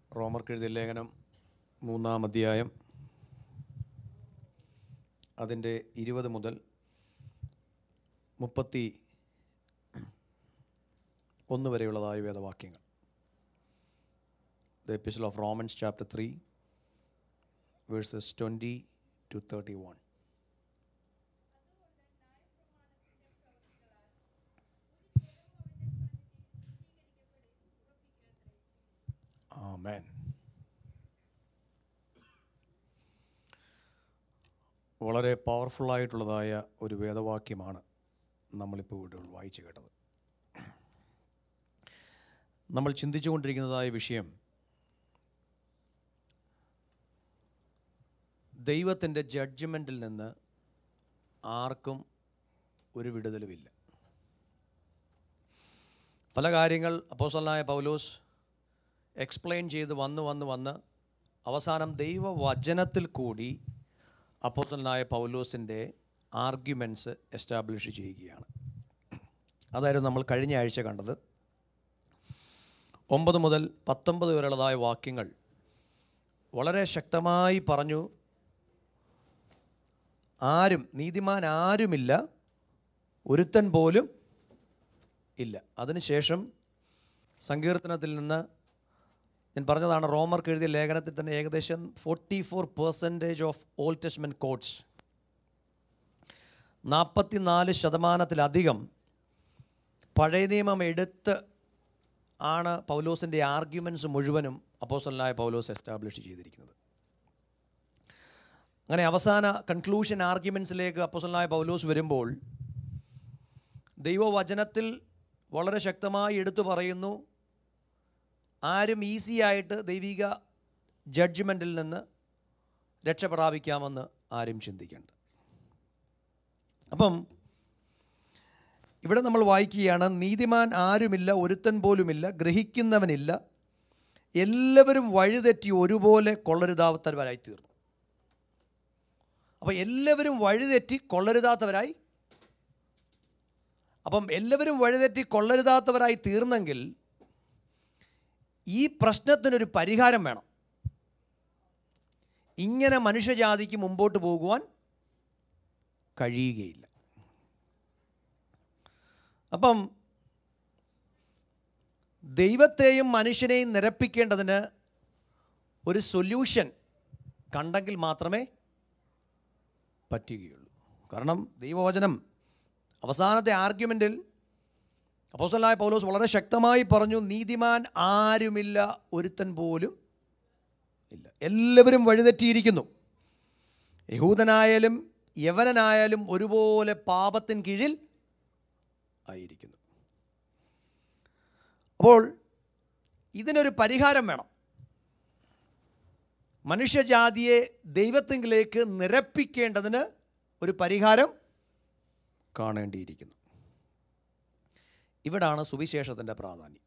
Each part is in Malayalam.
റോമർക്ക് എഴുതിയ ലേഖനം മൂന്നാം അധ്യായം അതിൻ്റെ ഇരുപത് മുതൽ മുപ്പത്തി ഒന്ന് വരെയുള്ളതായ വേദവാക്യങ്ങൾ the epistle of Romans chapter three verses twenty two thirty one amen വളരെ പവർഫുള്ളായിട്ടുള്ളതായ ഒരു വേദവാക്യമാണ് നമ്മളിപ്പോൾ ഇവിടെ വായിച്ചു കേട്ടത് നമ്മൾ ചിന്തിച്ചുകൊണ്ടിരിക്കുന്നതായ വിഷയം ദൈവത്തിൻ്റെ ജഡ്ജ്മെൻറ്റിൽ നിന്ന് ആർക്കും ഒരു വിടുതലുമില്ല പല കാര്യങ്ങൾ അപ്പോസലായ പൗലോസ് എക്സ്പ്ലെയിൻ ചെയ്ത് വന്ന് വന്ന് വന്ന് അവസാനം ദൈവവചനത്തിൽ കൂടി അപ്പോസലനായ പൗലോസിൻ്റെ ആർഗ്യുമെൻറ്റ്സ് എസ്റ്റാബ്ലിഷ് ചെയ്യുകയാണ് അതായിരുന്നു നമ്മൾ കഴിഞ്ഞ ആഴ്ച കണ്ടത് ഒമ്പത് മുതൽ പത്തൊമ്പത് വരെയുള്ളതായ വാക്യങ്ങൾ വളരെ ശക്തമായി പറഞ്ഞു ആരും നീതിമാൻ ആരുമില്ല ഒരുത്തൻ പോലും ഇല്ല അതിനുശേഷം സങ്കീർത്തനത്തിൽ നിന്ന് ഞാൻ പറഞ്ഞതാണ് റോമർക്ക് എഴുതിയ ലേഖനത്തിൽ തന്നെ ഏകദേശം forty four percentage of old testament quotes നാൽപ്പത്തിനാല് ശതമാനത്തിലധികം പഴയ നിയമം എടുത്ത് ആണ് പൗലോസിൻ്റെ ആർഗ്യുമെൻറ്റ്സ് മുഴുവനും അപ്പോസലായ പൗലോസ് എസ്റ്റാബ്ലിഷ് ചെയ്തിരിക്കുന്നത് അങ്ങനെ അവസാന കൺക്ലൂഷൻ ആർഗ്യുമെൻറ്റ്സിലേക്ക് അപ്പോസലായ പൗലോസ് വരുമ്പോൾ ദൈവവചനത്തിൽ വളരെ ശക്തമായി എടുത്തു പറയുന്നു ആരും ഈസി ആയിട്ട് ദൈവിക ജഡ്ജ്മെൻറ്റിൽ നിന്ന് രക്ഷപ്രാപിക്കാമെന്ന് ആരും ചിന്തിക്കേണ്ട അപ്പം ഇവിടെ നമ്മൾ വായിക്കുകയാണ് നീതിമാൻ ആരുമില്ല ഒരുത്തൻ പോലുമില്ല ഗ്രഹിക്കുന്നവനില്ല എല്ലാവരും വഴിതെറ്റി ഒരുപോലെ കൊള്ളരുതാത്തവരായി തീർന്നു അപ്പം എല്ലാവരും വഴിതെറ്റി കൊള്ളരുതാത്തവരായി അപ്പം എല്ലാവരും വഴിതെറ്റി കൊള്ളരുതാത്തവരായി തീർന്നെങ്കിൽ ഈ പ്രശ്നത്തിനൊരു പരിഹാരം വേണം ഇങ്ങനെ മനുഷ്യജാതിക്ക് മുമ്പോട്ട് പോകുവാൻ കഴിയുകയില്ല അപ്പം ദൈവത്തെയും മനുഷ്യനെയും നിരപ്പിക്കേണ്ടതിന് ഒരു സൊല്യൂഷൻ കണ്ടെങ്കിൽ മാത്രമേ പറ്റുകയുള്ളൂ കാരണം ദൈവവചനം അവസാനത്തെ ആർഗ്യുമെൻറ്റിൽ അപ്പോസലായ പൗലോസ് വളരെ ശക്തമായി പറഞ്ഞു നീതിമാൻ ആരുമില്ല ഒരുത്തൻ പോലും ഇല്ല എല്ലാവരും വഴിതെറ്റിയിരിക്കുന്നു യഹൂദനായാലും യവനനായാലും ഒരുപോലെ പാപത്തിന് കീഴിൽ ആയിരിക്കുന്നു അപ്പോൾ ഇതിനൊരു പരിഹാരം വേണം മനുഷ്യജാതിയെ ദൈവത്തെങ്കിലേക്ക് നിരപ്പിക്കേണ്ടതിന് ഒരു പരിഹാരം കാണേണ്ടിയിരിക്കുന്നു ഇവിടാണ് സുവിശേഷത്തിൻ്റെ പ്രാധാന്യം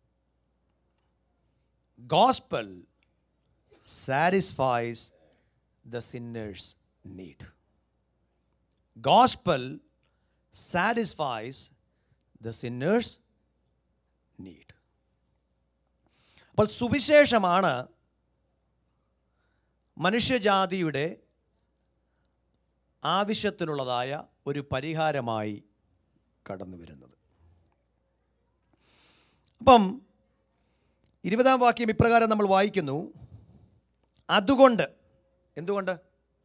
gospel satisfies the sinner's need gospel satisfies the sinner's need അപ്പോൾ സുവിശേഷമാണ് മനുഷ്യജാതിയുടെ ആവശ്യത്തിനുള്ളതായ ഒരു പരിഹാരമായി കടന്നു വരുന്നത് അപ്പം ഇരുപതാം വാക്യം ഇപ്രകാരം നമ്മൾ വായിക്കുന്നു അതുകൊണ്ട് എന്തുകൊണ്ട്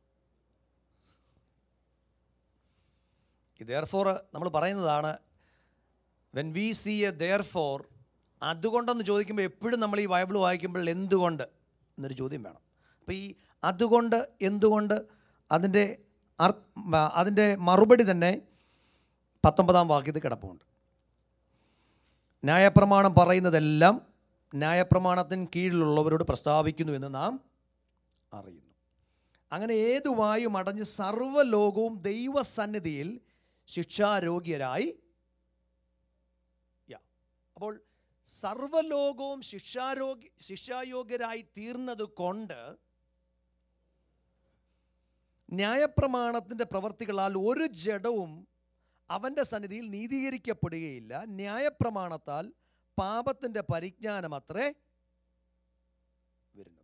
ഈ ദെയർ ഫോർ നമ്മൾ പറയുന്നതാണ് when we see a therefore അതുകൊണ്ടെന്ന് ചോദിക്കുമ്പോൾ എപ്പോഴും നമ്മൾ ഈ ബൈബിൾ വായിക്കുമ്പോൾ എന്തുകൊണ്ട് എന്നൊരു ചോദ്യം വേണം അപ്പോൾ ഈ അതുകൊണ്ട് എന്തുകൊണ്ട് അതിൻ്റെ അർ അതിൻ്റെ മറുപടി തന്നെ പത്തൊമ്പതാം വാക്യത്തിൽ കിടപ്പുണ്ട് ന്യായപ്രമാണം പറയുന്നതെല്ലാം ന്യായപ്രമാണത്തിന് കീഴിലുള്ളവരോട് പ്രസ്താവിക്കുന്നു എന്ന് നാം അറിയുന്നു അങ്ങനെ ഏതുവായും അടഞ്ഞ് സർവ്വലോകവും ദൈവസന്നിധിയിൽ ശിക്ഷാരോഗ്യരായി യാ അപ്പോൾ സർവ്വലോകവും ശിക്ഷാരോഗ്യ ശിക്ഷായോഗ്യരായി തീർന്നത് കൊണ്ട് ന്യായപ്രമാണത്തിൻ്റെ പ്രവർത്തികളാൽ ഒരു ജഡവും അവൻ്റെ സന്നിധിയിൽ നീതീകരിക്കപ്പെടുകയില്ല ന്യായപ്രമാണത്താൽ പാപത്തിൻ്റെ പരിജ്ഞാനം അത്രേ വരുന്നു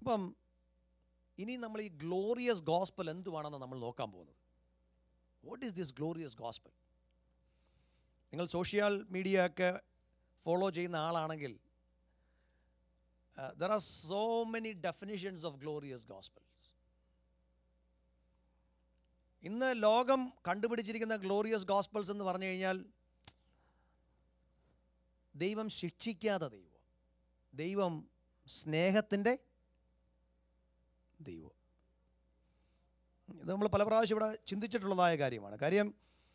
അപ്പം ഇനി നമ്മൾ ഈ ഗ്ലോറിയസ് ഗോസ്പൽ എന്തുവാണെന്ന് നമ്മൾ നോക്കാൻ പോകുന്നത് what is this glorious gospel നിങ്ങൾ സോഷ്യൽ മീഡിയ ഒക്കെ ഫോളോ ചെയ്യുന്ന ആളാണെങ്കിൽ there are so many definitions of glorious gospels ഇന്ന് ലോകം കണ്ടുപിടിച്ചിരിക്കുന്ന ഗ്ലോറിയസ് ഗോസ്പൽസ് എന്ന് പറഞ്ഞു കഴിഞ്ഞാൽ ദൈവം ശിക്ഷിക്കാത്ത ദൈവം ദൈവം സ്നേഹത്തിൻ്റെ ദൈവം ഇത് നമ്മൾ പല പ്രാവശ്യം ഇവിടെ ചിന്തിച്ചിട്ടുള്ളതായ കാര്യമാണ് കാര്യം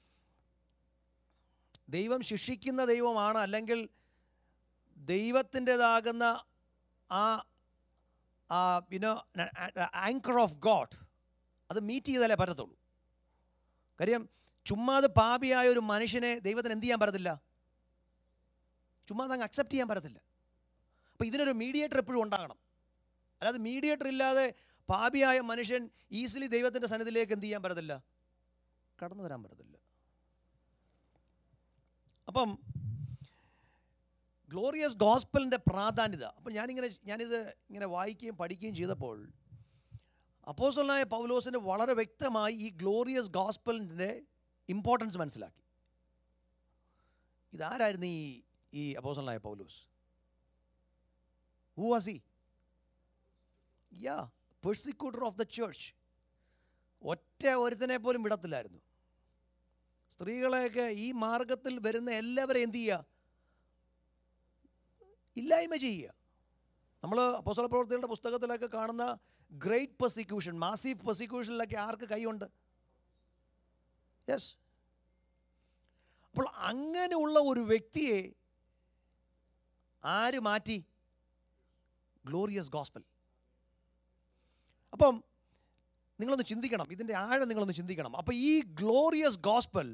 ദൈവം ശിക്ഷിക്കുന്ന ദൈവമാണ് അല്ലെങ്കിൽ ദൈവത്തിൻ്റെതാകുന്ന ആ ആ യുനോ ആങ്കർ ഓഫ് ഗോഡ് അത് മീറ്റ് ചെയ്താലേ പറ്റത്തുള്ളൂ കാര്യം ചുമ്മാതെ പാപിയായ ഒരു മനുഷ്യനെ ദൈവത്തിന് എന്ത് ചെയ്യാൻ പറ്റത്തില്ല ചുമ്മാതെ അങ്ങ് അക്സെപ്റ്റ് ചെയ്യാൻ പറ്റത്തില്ല അപ്പോൾ ഇതിനൊരു മീഡിയേറ്റർ എപ്പോഴും ഉണ്ടാകണം അല്ലാതെ മീഡിയേറ്റർ ഇല്ലാതെ പാപിയായ മനുഷ്യൻ ഈസിലി ദൈവത്തിൻ്റെ സന്നിധിയിലേക്ക് എന്ത് ചെയ്യാൻ പറ്റത്തില്ല കടന്നു വരാൻ പറ്റത്തില്ല അപ്പം ഗ്ലോറിയസ് ഗോസ്പലിൻ്റെ പ്രാധാന്യത അപ്പം ഞാനിങ്ങനെ ഞാനിത് ഇങ്ങനെ വായിക്കുകയും പഠിക്കുകയും ചെയ്തപ്പോൾ അപ്പോസലായ പൗലോസിന് വളരെ വ്യക്തമായി ഈ ഗ്ലോറിയസ് ഗോസ്പലിൻ്റെ ഇമ്പോർട്ടൻസ് മനസ്സിലാക്കി ഇതാരായിരുന്നു ഈ ഈ അപ്പോസലായ Paulose who was he a persecutor of the church ഒറ്റ ഒരുത്തനെ പോലും വിടത്തില്ലായിരുന്നു സ്ത്രീകളെയൊക്കെ ഈ മാർഗത്തിൽ വരുന്ന എല്ലാവരെയും എന്ത് ചെയ്യുക ഇല്ലായ്മ ചെയ്യുക നമ്മൾ അപ്പോസല പ്രവർത്തികളുടെ പുസ്തകത്തിലൊക്കെ കാണുന്ന ഗ്രേറ്റ് പെർസിക്യൂഷൻ മാസീവ് പെർസിക്യൂഷനിലൊക്കെ ആർക്ക് കൈയുണ്ട് യെസ് അപ്പോൾ അങ്ങനെയുള്ള ഒരു വ്യക്തിയെ ആര് മാറ്റി ഗ്ലോറിയസ് ഗോസ്പൽ അപ്പം നിങ്ങളൊന്ന് ചിന്തിക്കണം ഇതിൻ്റെ ആഴം നിങ്ങളൊന്ന് ചിന്തിക്കണം അപ്പോൾ ഈ ഗ്ലോറിയസ് ഗോസ്പൽ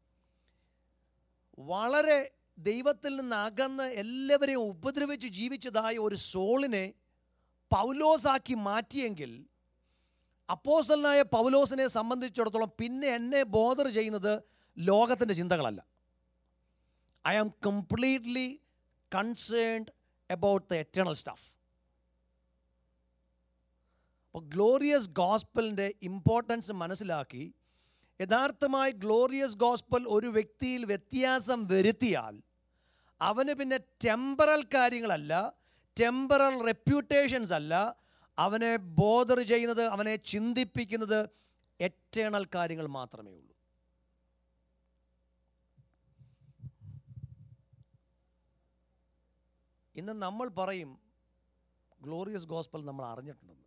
വളരെ ദൈവത്തിൽ നിന്ന് അകന്ന് എല്ലാവരെയും ഉപദ്രവിച്ച് ജീവിച്ചതായ ഒരു സോളിനെ പൗലോസാക്കി മാറ്റിയെങ്കിൽ അപ്പോസലനായ പൗലോസിനെ സംബന്ധിച്ചിടത്തോളം പിന്നെ എന്നെ ബോധർ ചെയ്യുന്നത് ലോകത്തിൻ്റെ ചിന്തകളല്ല I am completely concerned about the eternal stuff അപ്പോൾ ഗ്ലോറിയസ് ഗോസ്പലിൻ്റെ ഇമ്പോർട്ടൻസ് മനസ്സിലാക്കി യഥാർത്ഥമായി ഗ്ലോറിയസ് ഗോസ്പൽ ഒരു വ്യക്തിയിൽ വ്യത്യാസം വരുത്തിയാൽ അവന് പിന്നെ ടെമ്പറൽ കാര്യങ്ങളല്ല ടെമ്പറൽ റെപ്യൂട്ടേഷൻസ് അല്ല അവനെ ബോധർ ചെയ്യുന്നത് അവനെ ചിന്തിപ്പിക്കുന്നത് എറ്റേണൽ കാര്യങ്ങൾ മാത്രമേ ഉള്ളൂ ഇന്ന് നമ്മൾ പറയും ഗ്ലോറിയസ് ഗോസ്പൽ നമ്മൾ അറിഞ്ഞിട്ടുണ്ടെന്ന്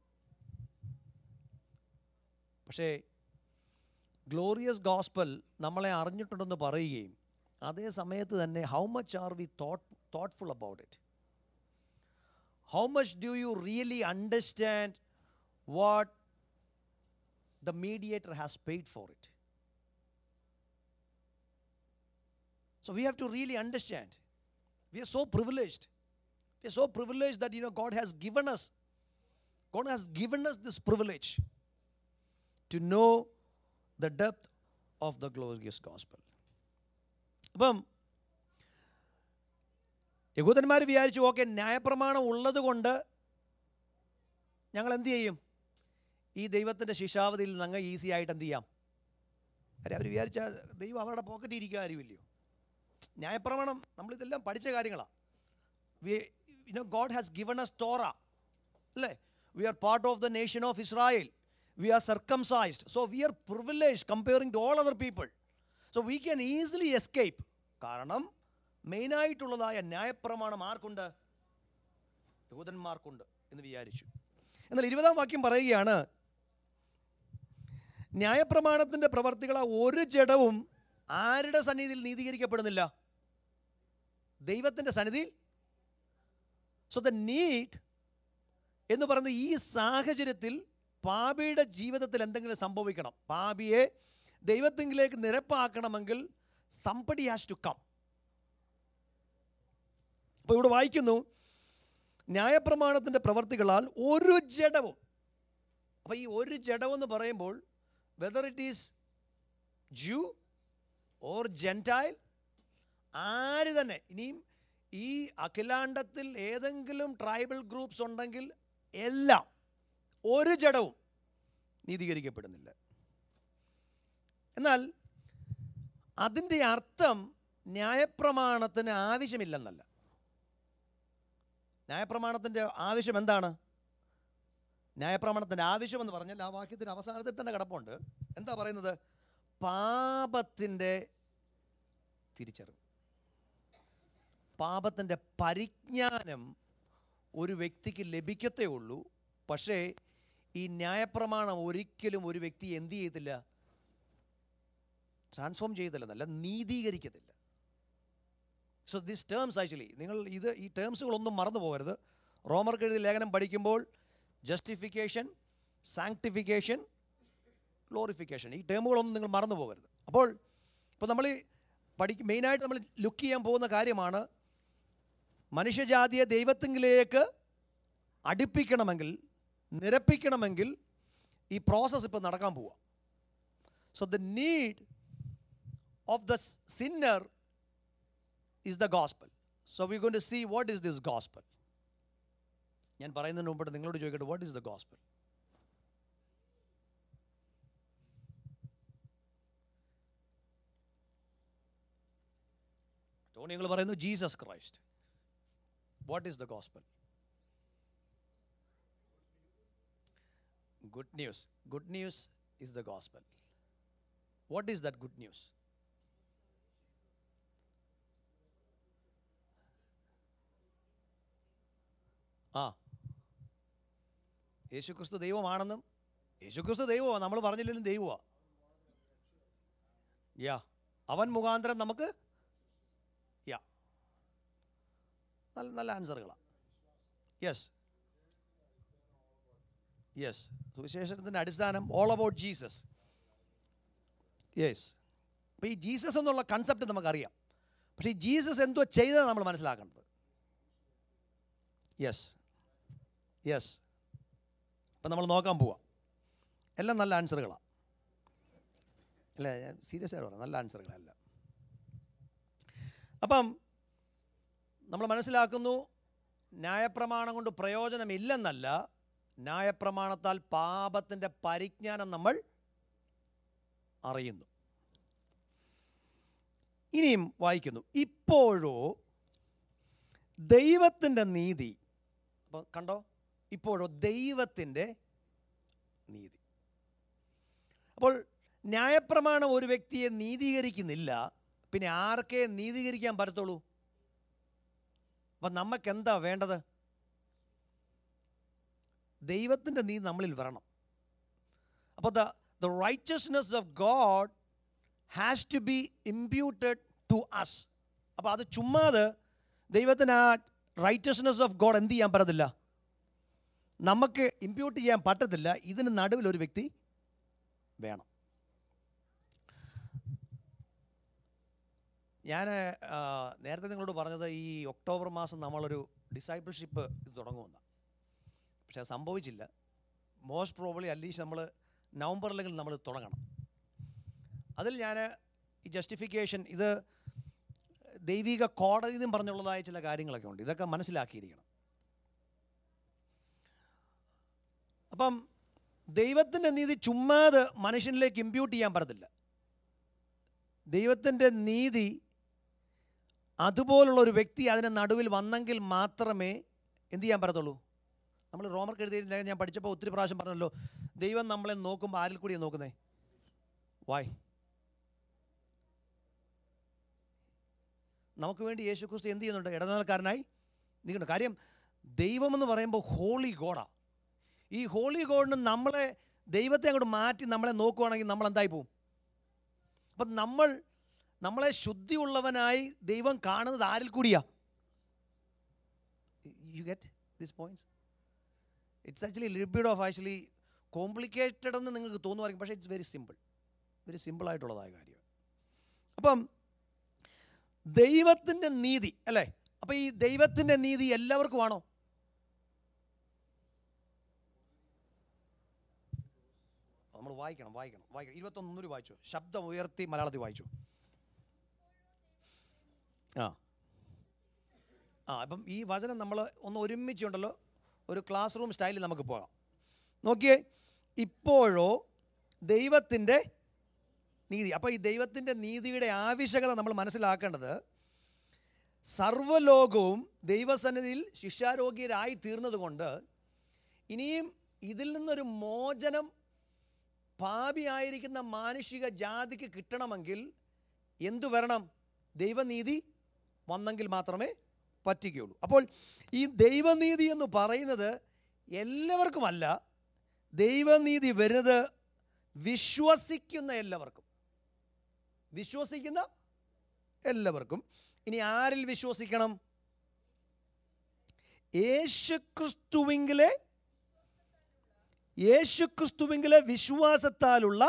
പക്ഷേ ഗ്ലോറിയസ് ഗോസ്പൽ നമ്മളെ അറിഞ്ഞിട്ടുണ്ടെന്ന് പറയുകയും അതേ സമയത്ത് തന്നെ how much are we thought thoughtful about it how much do you really understand what the mediator has paid for it So we have to really understand. We are so privileged. We are so privileged that you know God has given us. God has given us this privilege to know the depth of the glorious gospel. അപ്പം യഹൂദന്മാർ വിചാരിച്ചു ഓക്കെ ന്യായപ്രമാണം ഉള്ളത് കൊണ്ട് ഞങ്ങൾ എന്ത് ചെയ്യും ഈ ദൈവത്തിൻ്റെ ശിശാവധിയിൽ നിന്ന് അങ്ങ് ഈസി ആയിട്ട് എന്ത് ചെയ്യാം അരെ അവർ വിചാരിച്ച ദൈവം അവരുടെ പോക്കറ്റിൽ ഇരിക്കുക കാര്യമില്ലയോ ന്യായപ്രമാണം നമ്മളിതെല്ലാം പഠിച്ച കാര്യങ്ങളാണ് we you know God has given us Torah അല്ലേ we are part of the nation of Israel we are circumcised so we are privilege comparing to all other people so we can easily escape കാരണം മെയിനായിട്ടുള്ളതായ ന്യായപ്രമാണം ആർക്കുണ്ട് യഹൂദന്മാർക്കുണ്ട് എന്ന് വിചാരിച്ചു എന്നാൽ ഇരുപതാം വാക്യം പറയുകയാണ് ന്യായപ്രമാണത്തിൻ്റെ പ്രവർത്തികളെ ഒരു ജഡവും ആരുടെ സന്നിധിയിൽ നീതീകരിക്കപ്പെടുന്നില്ല ദൈവത്തിൻ്റെ സന്നിധിയിൽ സോ ദ നീഡ് എന്ന് പറയുന്നത് ഈ സാഹചര്യത്തിൽ പാപിയുടെ ജീവിതത്തിൽ എന്തെങ്കിലും സംഭവിക്കണം പാപിയെ ദൈവത്തിങ്കിലേക്ക് നിരപ്പാക്കണമെങ്കിൽ സംപടി ഹാസ് ടു കം അപ്പോൾ ഇവിടെ വായിക്കുന്നു ന്യായപ്രമാണത്തിൻ്റെ പ്രവർത്തികളാൽ ഒരു ജഡവും അപ്പോൾ ഈ ഒരു ജഡം എന്ന് പറയുമ്പോൾ whether it is Jew or Gentile ആര് തന്നെ ഇനിയും ഈ അഖിലാണ്ടത്തിൽ ഏതെങ്കിലും ട്രൈബൽ ഗ്രൂപ്പ്സ് ഉണ്ടെങ്കിൽ എല്ലാം ഒരു ജഡവും നീതീകരിക്കപ്പെടുന്നില്ല എന്നാൽ അതിൻ്റെ അർത്ഥം ന്യായപ്രമാണത്തിന് ആവശ്യമില്ലെന്നല്ല ന്യായപ്രമാണത്തിൻ്റെ ആവശ്യം എന്താണ് ന്യായപ്രമാണത്തിൻ്റെ ആവശ്യമെന്ന് പറഞ്ഞാൽ ആ വാക്യത്തിൻ്റെ അവസാനത്തിൽ തന്നെ കിടപ്പുണ്ട് എന്താ പറയുന്നത് പാപത്തിൻ്റെ തിരിച്ചറിവ് പാപത്തിൻ്റെ പരിജ്ഞാനം ഒരു വ്യക്തിക്ക് ലഭിക്കത്തേ ഉള്ളൂ പക്ഷേ ഈ ന്യായപ്രമാണം ഒരിക്കലും ഒരു വ്യക്തി എന്ത് ചെയ്യത്തില്ല ട്രാൻസ്ഫോം ചെയ്തില്ലെന്നല്ല നീതീകരിക്കത്തില്ല സോ ദിസ് ടേംസ് ആക്ച്വലി നിങ്ങൾ ഇത് ഈ ടേംസുകളൊന്നും മറന്നു പോകരുത് റോമർക്ക് എഴുതിയ ലേഖനം പഠിക്കുമ്പോൾ ജസ്റ്റിഫിക്കേഷൻ സാങ്ക്ടിഫിക്കേഷൻ ഗ്ലോറിഫിക്കേഷൻ ഈ ടേമുകളൊന്നും നിങ്ങൾ മറന്നു പോകരുത് അപ്പോൾ ഇപ്പോൾ നമ്മൾ പഠിക്കും മെയിനായിട്ട് നമ്മൾ ലുക്ക് ചെയ്യാൻ പോകുന്ന കാര്യമാണ് മനുഷ്യജാതിയെ ദൈവത്തിങ്കിലേക്ക് അടുപ്പിക്കണമെങ്കിൽ നിരപ്പിക്കണമെങ്കിൽ ഈ പ്രോസസ്സ് ഇപ്പോൾ നടക്കാൻ പോവുക so the need of the sinner is the gospel so we gonna see what is this gospel ഞാൻ പറയുന്നതിന് മുമ്പിട്ട് നിങ്ങളോട് ചോദിക്കട്ടെ what is the gospel Tony നിങ്ങൾ പറയുന്നു Jesus Christ what is the gospel good news good news is the gospel what is that good news ആ യേശുക്രിസ്തു ദൈവമാണെന്നും യേശുക്രിസ്തു ദൈവമാണ് നമ്മൾ പറഞ്ഞില്ലെങ്കിലും ദൈവമാണ് യാ അവൻ മുഖാന്തരം നമുക്ക് യാ നല്ല നല്ല ആൻസറുകളാണ് യെസ് യെസ് സുവിശേഷത്തിൻ്റെ അടിസ്ഥാനം ഓൾ അബൌട്ട് ജീസസ് യെസ് അപ്പോൾ ഈ ജീസസ് എന്നുള്ള കൺസെപ്റ്റ് നമുക്കറിയാം പക്ഷേ ഈ ജീസസ് എന്തോ ചെയ്തത് നമ്മൾ മനസ്സിലാക്കേണ്ടത് യെസ് യെസ് അപ്പം നമ്മൾ നോക്കാൻ പോവാം എല്ലാം നല്ല ആൻസറുകളാണ് അല്ല ഞാൻ സീരിയസ് ആയിട്ട് പറയാം നല്ല ആൻസറുകളല്ല അപ്പം നമ്മൾ മനസ്സിലാക്കുന്നു ന്യായപ്രമാണം കൊണ്ട് പ്രയോജനമില്ലെന്നല്ല ന്യായപ്രമാണത്താൽ പാപത്തിൻ്റെ പരിജ്ഞാനം നമ്മൾ അറിയുന്നു ഇനിയും വായിക്കുന്നു ഇപ്പോഴോ ദൈവത്തിൻ്റെ നീതി അപ്പോൾ കണ്ടോ ഇപ്പോഴോ ദൈവത്തിൻ്റെ നീതി അപ്പോൾ ന്യായപ്രമാണം ഒരു വ്യക്തിയെ നീതീകരിക്കുന്നില്ല പിന്നെ ആർക്കേ നീതീകരിക്കാൻ പറ്റത്തുള്ളൂ അപ്പം നമുക്ക് എന്താ വേണ്ടത് ദൈവത്തിൻ്റെ നീതി നമ്മളിൽ വരണം അപ്പോൾ the the righteousness of God has to be imputed to us അപ്പോൾ അത് ചുമ്മാതെ ദൈവത്തിന് ആ റൈറ്റസ്നെസ് ഓഫ് ഗോഡ് എന്ത് ചെയ്യാൻ പറ്റത്തില്ല നമുക്ക് ഇമ്പ്യൂട്ട് ചെയ്യാൻ പറ്റത്തില്ല ഇതിന് നടുവിൽ ഒരു വ്യക്തി വേണം ഞാൻ നേരത്തെ നിങ്ങളോട് പറഞ്ഞത് ഈ ഒക്ടോബർ മാസം നമ്മളൊരു ഡിസൈപ്പിൾഷിപ്പ് ഇത് തുടങ്ങുമെന്നാണ് പക്ഷെ അത് സംഭവിച്ചില്ല മോസ്റ്റ് പ്രോബ്ലി അറ്റ്ലീസ്റ്റ് നമ്മൾ നവംബറിലെങ്കിലും നമ്മൾ തുടങ്ങണം അതിൽ ഞാൻ ഈ ജസ്റ്റിഫിക്കേഷൻ ഇത് ദൈവിക കോടതി എന്നും പറഞ്ഞുള്ളതായ ചില കാര്യങ്ങളൊക്കെ ഉണ്ട് ഇതൊക്കെ മനസ്സിലാക്കിയിരിക്കണം അപ്പം ദൈവത്തിൻ്റെ നീതി ചുമ്മാതെ മനുഷ്യനിലേക്ക് ഇമ്പ്യൂട്ട് ചെയ്യാൻ പറ്റത്തില്ല ദൈവത്തിൻ്റെ നീതി അതുപോലുള്ള ഒരു വ്യക്തി അതിന് നടുവിൽ വന്നെങ്കിൽ മാത്രമേ എന്ത് ചെയ്യാൻ പറ്റത്തുള്ളൂ നമ്മൾ റോമർക്ക് എഴുതിയ ഞാൻ പഠിച്ചപ്പോൾ ഒത്തിരി പ്രാവശ്യം പറഞ്ഞല്ലോ ദൈവം നമ്മളെ നോക്കുമ്പോൾ ആരിൽ കൂടിയാണ് നോക്കുന്നേ വായ് നമുക്ക് വേണ്ടി യേശു ക്രിസ്തു എന്ത് ചെയ്യുന്നുണ്ട് ഇടനിലക്കാരനായി നിൽക്കുന്നു കാര്യം ദൈവമെന്ന് പറയുമ്പോൾ ഹോളി ഗോഡാ ഈ ഹോളി ഗോഡിന് നമ്മളെ ദൈവത്തെ അങ്ങോട്ട് മാറ്റി നമ്മളെ നോക്കുവാണെങ്കിൽ നമ്മൾ എന്തായി പോവും അപ്പം നമ്മൾ നമ്മളെ ശുദ്ധിയുള്ളവനായി ദൈവം കാണുന്നത് ആരിൽ കൂടിയാ you get this points it's actually little bit of actually complicated എന്ന് നിങ്ങൾക്ക് തോന്നുമായിരിക്കും പക്ഷേ ഇറ്റ്സ് വെരി സിമ്പിൾ വെരി സിമ്പിളായിട്ടുള്ളതായ കാര്യം അപ്പം ദൈവത്തിൻ്റെ നീതി അല്ലേ അപ്പം ഈ ദൈവത്തിൻ്റെ നീതി എല്ലാവർക്കും ആണോ നമ്മൾ വായിക്കണം വായിക്കണം വായിക്കണം ഇരുപത്തൊന്നൂര് വായിച്ചു ശബ്ദം ഉയർത്തി മലയാളത്തിൽ വായിച്ചു ആ ആ അപ്പം ഈ വചനം നമ്മൾ ഒന്ന് ഒരുമിച്ചുണ്ടല്ലോ ഒരു ക്ലാസ് റൂം സ്റ്റൈലിൽ നമുക്ക് പോകാം നോക്കിയേ ഇപ്പോഴോ ദൈവത്തിൻ്റെ നീതി അപ്പോൾ ഈ ദൈവത്തിൻ്റെ നീതിയുടെ ആവശ്യകത നമ്മൾ മനസ്സിലാക്കേണ്ടത് സർവ്വലോകവും ദൈവസന്നിധിയിൽ ശിക്ഷാരോഗ്യരായി തീർന്നതുകൊണ്ട് ഇനിയും ഇതിൽ നിന്നൊരു മോചനം പാപിയായിരിക്കുന്ന മാനുഷിക ജാതിക്ക് കിട്ടണമെങ്കിൽ എന്തു വരണം ദൈവനീതി വന്നെങ്കിൽ മാത്രമേ പറ്റുകയുള്ളൂ അപ്പോൾ ഈ ദൈവനീതി എന്ന് പറയുന്നത് എല്ലാവർക്കുമല്ല ദൈവനീതി വരുന്നത് വിശ്വസിക്കുന്ന എല്ലാവർക്കും വിശ്വസിക്കുന്ന എല്ലാവർക്കും ഇനി ആരിൽ വിശ്വസിക്കണം യേശുക്രിസ്തുവിങ്കിലെ യേശുക്രിസ്തുവിങ്കിലെ വിശ്വാസത്താലുള്ള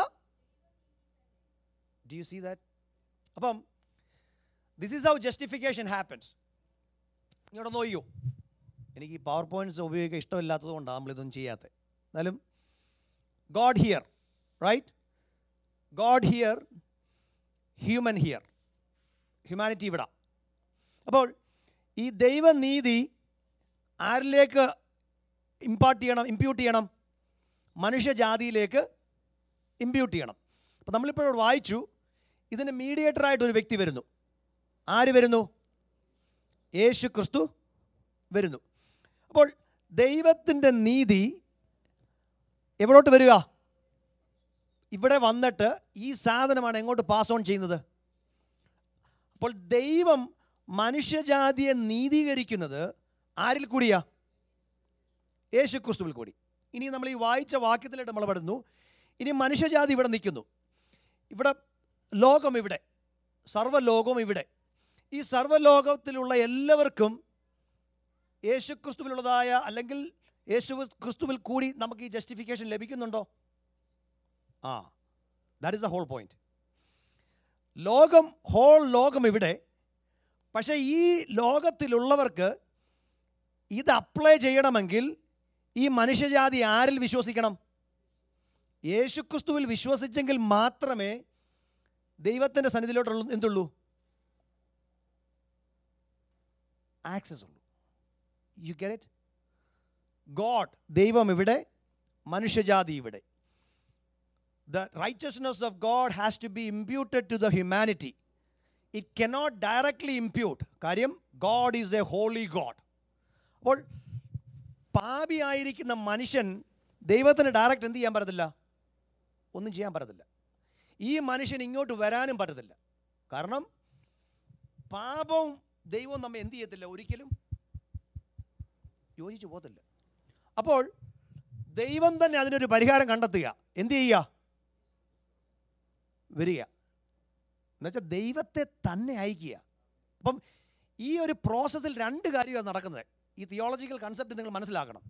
ഡു യു സീ ദാറ്റ് അപ്പം this is how justification happens ഇങ്ങോട്ട് നോക്കിയോ എനിക്ക് ഈ പവർ പോയിന്റ്സ് ഉപയോഗിക്കാൻ ഇഷ്ടമില്ലാത്തത് കൊണ്ടാണ് നമ്മളിതൊന്നും ചെയ്യാത്തത് എന്നാലും God here right God here human here humanity ഇവിടെ അപ്പോൾ ഈ ദൈവനീതി ആരിലേക്ക് ഇമ്പാർട്ട് ചെയ്യണം ഇമ്പ്യൂട്ട് ചെയ്യണം മനുഷ്യജാതിയിലേക്ക് ഇമ്പ്യൂട്ട് ചെയ്യണം അപ്പോൾ നമ്മളിപ്പോഴോട് വായിച്ചു ഇതിന് മീഡിയേറ്ററായിട്ട് ഒരു വ്യക്തി വരുന്നു ആര് വരുന്നു യേശു ക്രിസ്തു വരുന്നു അപ്പോൾ ദൈവത്തിൻ്റെ നീതി എവിടോട്ട് വരിക ഇവിടെ വന്നിട്ട് ഈ സാധനമാണ് എങ്ങോട്ട് പാസ് ഓൺ ചെയ്യുന്നത് അപ്പോൾ ദൈവം മനുഷ്യജാതിയെ നീതീകരിക്കുന്നത് ആരിൽ കൂടിയാ യേശു ക്രിസ്തുവിൽ കൂടി ഇനി നമ്മൾ ഈ വായിച്ച വാക്യത്തിലായിട്ട് നമ്മൾ പെടുന്നു ഇനി മനുഷ്യജാതി ഇവിടെ നിൽക്കുന്നു ഇവിടെ ലോകം ഇവിടെ സർവ്വലോകവും ഇവിടെ ഈ സർവ്വലോകത്തിലുള്ള എല്ലാവർക്കും യേശു ക്രിസ്തുവിലുള്ളതായ അല്ലെങ്കിൽ യേശു ക്രിസ്തുവിൽ കൂടി നമുക്ക് ഈ ജസ്റ്റിഫിക്കേഷൻ ലഭിക്കുന്നുണ്ടോ ആ that is the whole point ലോകം ഹോൾ ലോകം ഇവിടെ പക്ഷേ ഈ ലോകത്തിലുള്ളവർക്ക് ഇത് അപ്ലൈ ചെയ്യണമെങ്കിൽ ഈ മനുഷ്യജാതി ആരിൽ വിശ്വസിക്കണം യേശുക്രിസ്തുവിൽ വിശ്വസിച്ചെങ്കിൽ മാത്രമേ ദൈവത്തിൻ്റെ സന്നിധിയിലോട്ടുള്ള എന്തുള്ളൂ ആക്സസ് ഉള്ളൂ യു ഗെറ്റ് ഇറ്റ് ഗോഡ് ദൈവം ഇവിടെ മനുഷ്യജാതി ഇവിടെ the righteousness of God has to be imputed to the humanity. It cannot directly impute. കാര്യം God is a holy God. അപ്പോൾ പാപിയായിരിക്കുന്ന മനുഷ്യൻ ദൈവത്തിന് ഡയറക്റ്റ് എന്ത് ചെയ്യാൻ പറ്റത്തില്ല ഒന്നും ചെയ്യാൻ പറ്റത്തില്ല ഈ മനുഷ്യൻ ഇങ്ങോട്ട് വരാനും പറ്റത്തില്ല കാരണം പാപവും ദൈവവും നമ്മെ എന്ത് ചെയ്യത്തില്ല ഒരിക്കലും യോജിച്ചു പോകത്തില്ല അപ്പോൾ ദൈവം തന്നെ അതിനൊരു പരിഹാരം കണ്ടെത്തുക എന്ത് ചെയ്യുക വരിക എന്നുവെച്ചാൽ ദൈവത്തെ തന്നെ അയക്കുക അപ്പം ഈ ഒരു പ്രോസസ്സിൽ രണ്ട് കാര്യമാണ് നടക്കുന്നത് ഈ തിയോളജിക്കൽ കൺസെപ്റ്റ് നിങ്ങൾ മനസ്സിലാക്കണം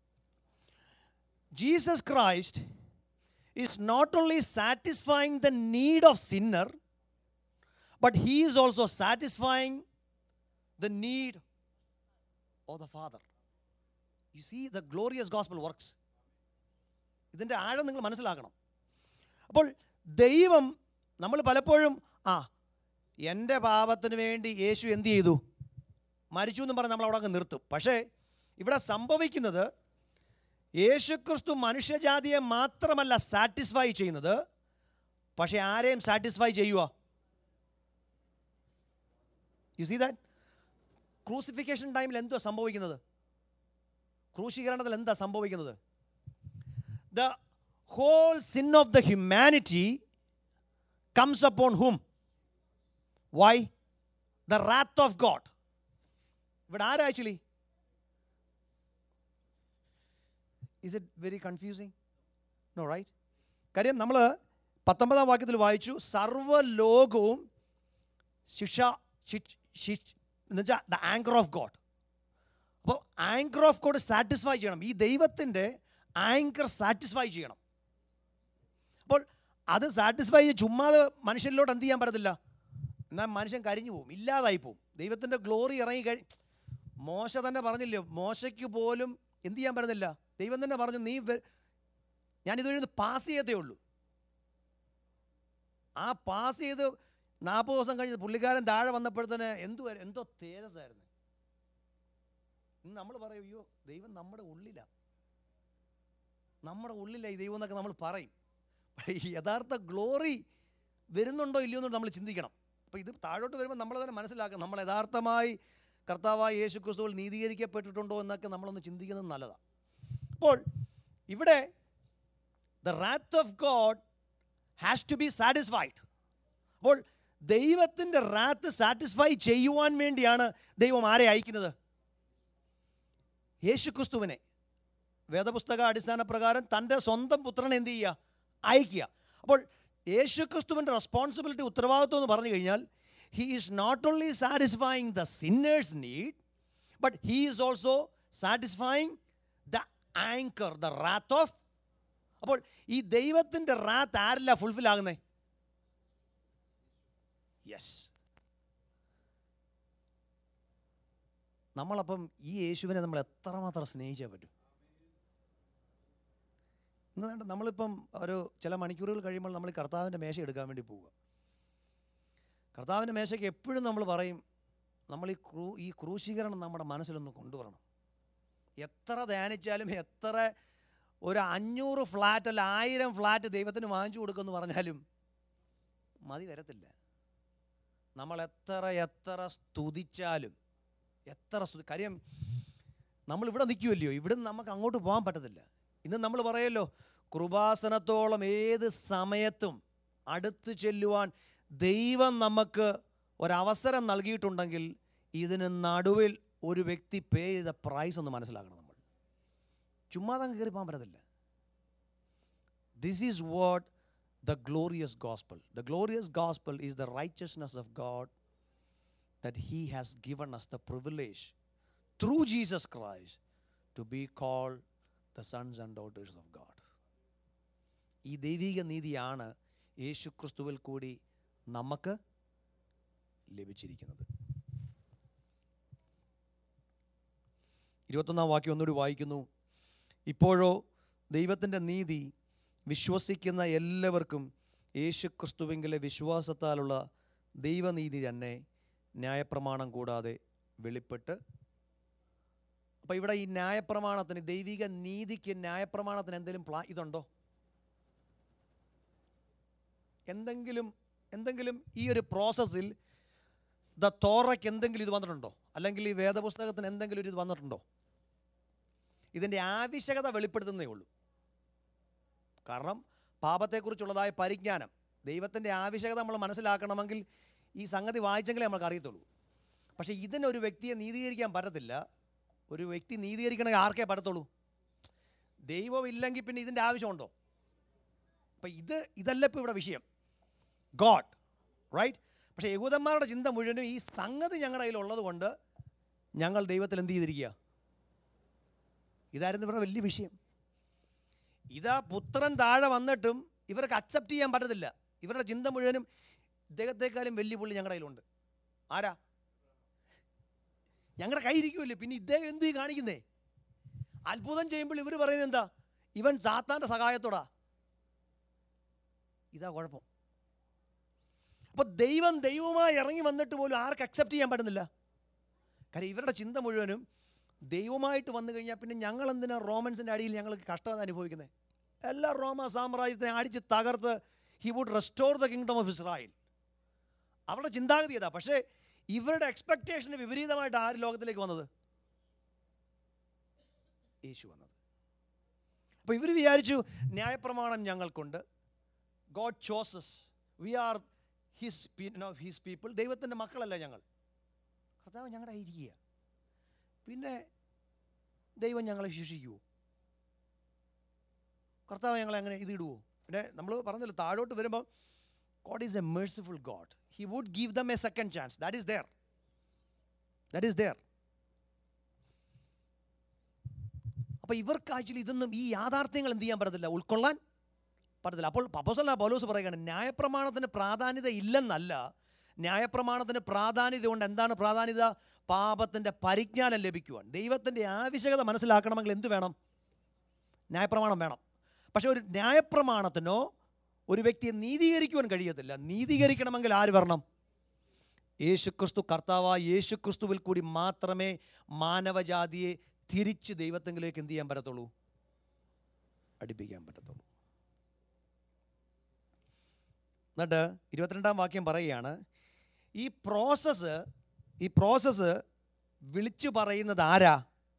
Jesus Christ is not only satisfying the need of sinner but he is also satisfying the need of the Father you see the glorious gospel works ഇതിൻ്റെ ആഴം നിങ്ങൾ മനസ്സിലാക്കണം അപ്പോൾ ദൈവം നമ്മൾ പലപ്പോഴും ആ എൻ്റെ പാപത്തിന് വേണ്ടി യേശു എന്ത് ചെയ്തു മരിച്ചു എന്ന് പറഞ്ഞ് നമ്മൾ അവിടെ അങ്ങ് നിർത്തും പക്ഷേ ഇവിടെ സംഭവിക്കുന്നത് യേശുക്രിസ്തു മനുഷ്യജാതിയെ മാത്രമല്ല സാറ്റിസ്ഫൈ ചെയ്യുന്നത് പക്ഷേ ആരെയും സാറ്റിസ്ഫൈ ചെയ്യുക യു സീ ദാറ്റ് ക്രൂസിഫിക്കേഷൻ ടൈമിൽ എന്തോ സംഭവിക്കുന്നത് ക്രൂശീകരണത്തിൽ എന്താ സംഭവിക്കുന്നത് the whole sin of the humanity comes upon whom? Why? The wrath of God. ഇവിടെ ആരാ actually is it very confusing no right കാര്യം നമ്മൾ പത്തൊമ്പതാം വാക്യത്തിൽ വായിച്ചു സർവ്വലോകവും ശിക്ഷ എന്ന് വെച്ചാൽ ദ ആങ്കർ ഓഫ് ഗോഡ് അപ്പോൾ ആങ്കർ ഓഫ് ഗോഡ് സാറ്റിസ്ഫൈ ചെയ്യണം ഈ ദൈവത്തിൻ്റെ ആങ്കർ സാറ്റിസ്ഫൈ ചെയ്യണം അപ്പോൾ അത് സാറ്റിസ്ഫൈ ചെയ്ത് ചുമ്മാതെ മനുഷ്യരിലോട്ട് എന്ത് ചെയ്യാൻ പറ്റത്തില്ല എന്നാൽ മനുഷ്യൻ കരിഞ്ഞു പോകും ഇല്ലാതായി പോകും ദൈവത്തിൻ്റെ ഗ്ലോറി ഇറങ്ങി കഴി മോശ തന്നെ പറഞ്ഞില്ലേ മോശയ്ക്ക് പോലും എന്ത് ചെയ്യാൻ പറ്റുന്നില്ല ദൈവം തന്നെ പറഞ്ഞു നീ വെ- ഞാനിതുവഴി പാസ് ചെയ്യത്തേ ഉള്ളൂ ആ പാസ് ചെയ്ത് നാൽപ്പത് ദിവസം കഴിഞ്ഞ് പുള്ളിക്കാരൻ താഴെ വന്നപ്പോഴത്തേന് എന്തു എന്തോ തേജസ്സായിരുന്നു ഇന്ന് നമ്മൾ പറയും അയ്യോ ദൈവം നമ്മുടെ ഉള്ളിലാണ് നമ്മുടെ ഉള്ളിലെ ഈ ദൈവം എന്നൊക്കെ നമ്മൾ പറയും പക്ഷേ ഈ യഥാർത്ഥ ഗ്ലോറി വരുന്നുണ്ടോ ഇല്ലയോ എന്ന് നമ്മൾ ചിന്തിക്കണം അപ്പോൾ ഇത് താഴോട്ട് വരുമ്പോൾ നമ്മൾ തന്നെ മനസ്സിലാക്കണം നമ്മൾ യഥാർത്ഥമായി കർത്താവായ യേശു ക്രിസ്തുവിൽ നീതീകരിക്കപ്പെട്ടിട്ടുണ്ടോ എന്നൊക്കെ നമ്മളൊന്ന് ചിന്തിക്കുന്നത് നല്ലതാണ് അപ്പോൾ ഇവിടെ the wrath of God has to be satisfied അപ്പോൾ ദൈവത്തിൻ്റെ റാത്ത് സാറ്റിസ്ഫൈ ചെയ്യുവാൻ വേണ്ടിയാണ് ദൈവം ആരെ അയക്കുന്നത് യേശു ക്രിസ്തുവിനെ വേദപുസ്തക അടിസ്ഥാന പ്രകാരം തൻ്റെ സ്വന്തം പുത്രനെ എന്ത് ചെയ്യുക അയക്കുക അപ്പോൾ യേശു ക്രിസ്തുവിൻ്റെ റെസ്പോൺസിബിലിറ്റി ഉത്തരവാദിത്വം എന്ന് പറഞ്ഞു കഴിഞ്ഞാൽ he is not only satisfying the sinner's need but he is also satisfying the anger the wrath of അപ്പോൾ ഈ ദൈവത്തിൻ്റെ റാത്ത് ആരില്ല ഫുൾഫിൽ ആകുന്നേ യെസ് നമ്മളപ്പം ഈ യേശുവിനെ നമ്മൾ എത്രമാത്രം സ്നേഹിച്ചാൽ പറ്റും ഇന്ന് വേണ്ട നമ്മളിപ്പം ഒരു ചില മണിക്കൂറുകൾ കഴിയുമ്പോൾ നമ്മൾ ഈ കർത്താവിൻ്റെ മേശ എടുക്കാൻ വേണ്ടി പോവുക കർത്താവിൻ്റെ മേശയ്ക്ക് എപ്പോഴും നമ്മൾ പറയും നമ്മൾ ഈ ക്രൂ ഈ ക്രൂശീകരണം നമ്മുടെ മനസ്സിലൊന്ന് കൊണ്ടുവരണം എത്ര ധ്യാനിച്ചാലും എത്ര ഒരു അഞ്ഞൂറ് ഫ്ലാറ്റ് അല്ല ആയിരം ഫ്ലാറ്റ് ദൈവത്തിന് വാങ്ങിച്ചു കൊടുക്കുമെന്ന് പറഞ്ഞാലും മതി വരത്തില്ല നമ്മൾ എത്ര എത്ര സ്തുതിച്ചാലും എത്ര സ്തുതി കാര്യം നമ്മൾ ഇവിടെ നിൽക്കുമല്ലയോ ഇവിടെ നിന്ന് നമുക്ക് അങ്ങോട്ട് പോകാൻ പറ്റത്തില്ല ഇന്ന് നമ്മൾ പറയല്ലോ കൃപാസനത്തോളം ഏത് സമയത്തും അടുത്ത് ചെല്ലുവാൻ ദൈവം നമുക്ക് ഒരവസരം നൽകിയിട്ടുണ്ടെങ്കിൽ ഇതിന് നടുവിൽ ഒരു വ്യക്തി പേ ചെയ്ത പ്രൈസ് ഒന്ന് മനസ്സിലാക്കണം നമ്മൾ ചുമ്മാതെ അങ്ങ് കയറി പോകാൻ പറ്റത്തില്ല this is what the glorious gospel. The glorious gospel is the righteousness of God that He has given us the privilege through Jesus Christ to be called the sons and daughters of God. ഈ ദൈവിക നീതിയാണ് യേശു ക്രിസ്തുവിൽ കൂടി നമുക്ക് ലഭിച്ചിരിക്കുന്നത് ഇരുപത്തൊന്നാം വാക്യം ഒന്നുകൂടി വായിക്കുന്നു ഇപ്പോഴോ ദൈവത്തിൻ്റെ നീതി വിശ്വസിക്കുന്ന എല്ലാവർക്കും യേശു ക്രിസ്തുവിങ്കിലെ വിശ്വാസത്താലുള്ള ദൈവനീതി തന്നെ ന്യായപ്രമാണം കൂടാതെ വെളിപ്പെട്ട് അപ്പോൾ ഇവിടെ ഈ ന്യായപ്രമാണത്തിന് ദൈവിക നീതിക്ക് ന്യായപ്രമാണത്തിന് എന്തെങ്കിലും പ്ലാ ഇതുണ്ടോ എന്തെങ്കിലും എന്തെങ്കിലും ഈ ഒരു പ്രോസസ്സിൽ ദ തോറയ്ക്ക് എന്തെങ്കിലും ഇത് വന്നിട്ടുണ്ടോ അല്ലെങ്കിൽ ഈ വേദപുസ്തകത്തിന് എന്തെങ്കിലും ഒരു ഇത് വന്നിട്ടുണ്ടോ ഇതിൻ്റെ ആവശ്യകത വെളിപ്പെടുത്തുന്നേ ഉള്ളൂ കാരണം പാപത്തെക്കുറിച്ചുള്ളതായ പരിജ്ഞാനം ദൈവത്തിൻ്റെ ആവശ്യകത നമ്മൾ മനസ്സിലാക്കണമെങ്കിൽ ഈ സംഗതി വായിച്ചെങ്കിലേ നമുക്ക് അറിയത്തുള്ളൂ പക്ഷേ ഇതിനൊരു വ്യക്തിയെ നീതീകരിക്കാൻ പറ്റത്തില്ല ഒരു വ്യക്തി നീതീകരിക്കണമെങ്കിൽ ആർക്കേ പറ്റത്തുള്ളൂ ദൈവം ഇല്ലെങ്കിൽ പിന്നെ ഇതിൻ്റെ ആവശ്യമുണ്ടോ അപ്പം ഇത് ഇതല്ല ഇപ്പോൾ ഇവിടെ വിഷയം ഗോഡ് റൈറ്റ് പക്ഷേ യഹൂദന്മാരുടെ ചിന്ത മുഴുവനും ഈ സംഗതി ഞങ്ങളുടെ കയ്യിലുള്ളത് കൊണ്ട് ഞങ്ങൾ ദൈവത്തിൽ എന്ത് ചെയ്തിരിക്കുക ഇതായിരുന്നു ഇവരുടെ വലിയ വിഷയം ഇതാ പുത്രൻ താഴെ വന്നിട്ടും ഇവർക്ക് അക്സെപ്റ്റ് ചെയ്യാൻ പറ്റത്തില്ല ഇവരുടെ ചിന്ത മുഴുവനും ഇദ്ദേഹത്തെക്കാളും വലിയ പുള്ളി ഞങ്ങളുടെ കയ്യിലുണ്ട് ആരാ ഞങ്ങളുടെ കയ്യിരിക്കുമല്ലേ പിന്നെ ഇദ്ദേഹം എന്തു ഈ കാണിക്കുന്നേ അത്ഭുതം ചെയ്യുമ്പോൾ ഇവർ പറയുന്നത് എന്താ ഇവൻ സാത്താൻ്റെ സഹായത്തോടാ ഇതാ കുഴപ്പം അപ്പോൾ ദൈവം ദൈവമായി ഇറങ്ങി വന്നിട്ട് പോലും ആർക്ക് അക്സെപ്റ്റ് ചെയ്യാൻ പറ്റുന്നില്ല കാര്യം ഇവരുടെ ചിന്ത മുഴുവനും ദൈവമായിട്ട് വന്നു കഴിഞ്ഞാൽ പിന്നെ ഞങ്ങൾ എന്തിനാ റോമൻസിൻ്റെ അടിയിൽ ഞങ്ങൾക്ക് കഷ്ടത അനുഭവിക്കുന്നത് എല്ലാ റോമ സാമ്രാജ്യത്തിനെ അടിച്ച് തകർത്ത് he would restore the kingdom of Israel അവരുടെ ചിന്താഗതി അതാ പക്ഷേ ഇവരുടെ എക്സ്പെക്റ്റേഷന് വിപരീതമായിട്ട് ആര് ലോകത്തിലേക്ക് വന്നത് യേശു വന്നത് അപ്പോൾ ഇവർ വിചാരിച്ചു ന്യായപ്രമാണം ഞങ്ങൾക്കുണ്ട് God chooses we are his his people ദൈവത്തിൻ്റെ മക്കളല്ല ഞങ്ങൾ കർത്താവ് ഞങ്ങളുടെ ഇരിക്കുക പിന്നെ ദൈവം ഞങ്ങളെ ശിക്ഷിക്കുമോ കർത്താവ് ഞങ്ങളെ അങ്ങനെ ഇത് ഇടുവോ പിന്നെ നമ്മൾ പറഞ്ഞല്ലോ താഴോട്ട് വരുമ്പോൾ God is a merciful God he would give them a second chance that is there that is there അപ്പോൾ ഇവർക്ക് ആക്ച്വലി ഇതൊന്നും ഈ യാഥാർത്ഥ്യങ്ങൾ എന്ത് ചെയ്യാൻ പറ്റത്തില്ല ഉൾക്കൊള്ളാൻ പറ്റത്തില്ല അപ്പോൾ പപ്പോസല്ല പൗലോസ് പറയുകയാണ് ന്യായപ്രമാണത്തിന് പ്രാധാന്യത ഇല്ലെന്നല്ല ന്യായപ്രമാണത്തിന് പ്രാധാന്യത കൊണ്ട് എന്താണ് പ്രാധാന്യത പാപത്തിൻ്റെ പരിജ്ഞാനം ലഭിക്കുവാൻ ദൈവത്തിൻ്റെ ആവശ്യകത മനസ്സിലാക്കണമെങ്കിൽ എന്ത് വേണം ന്യായപ്രമാണം വേണം പക്ഷേ ഒരു ന്യായപ്രമാണത്തിനോ ഒരു വ്യക്തിയെ നീതീകരിക്കുവാൻ കഴിയത്തില്ല നീതീകരിക്കണമെങ്കിൽ ആര് വരണം യേശുക്രിസ്തു കർത്താവായ യേശുക്രിസ്തുവിൽ കൂടി മാത്രമേ മാനവജാതിയെ തിരിച്ച് ദൈവത്തെങ്കിലേക്ക് എന്ത് ചെയ്യാൻ പറ്റത്തുള്ളൂ അടുപ്പിക്കാൻ പറ്റത്തുള്ളൂ എന്നിട്ട് ഇരുപത്തിരണ്ടാം വാക്യം പറയുകയാണ് ഈ പ്രോസസ്സ് ഈ പ്രോസസ്സ് വിളിച്ചു പറയുന്നത് ആരാ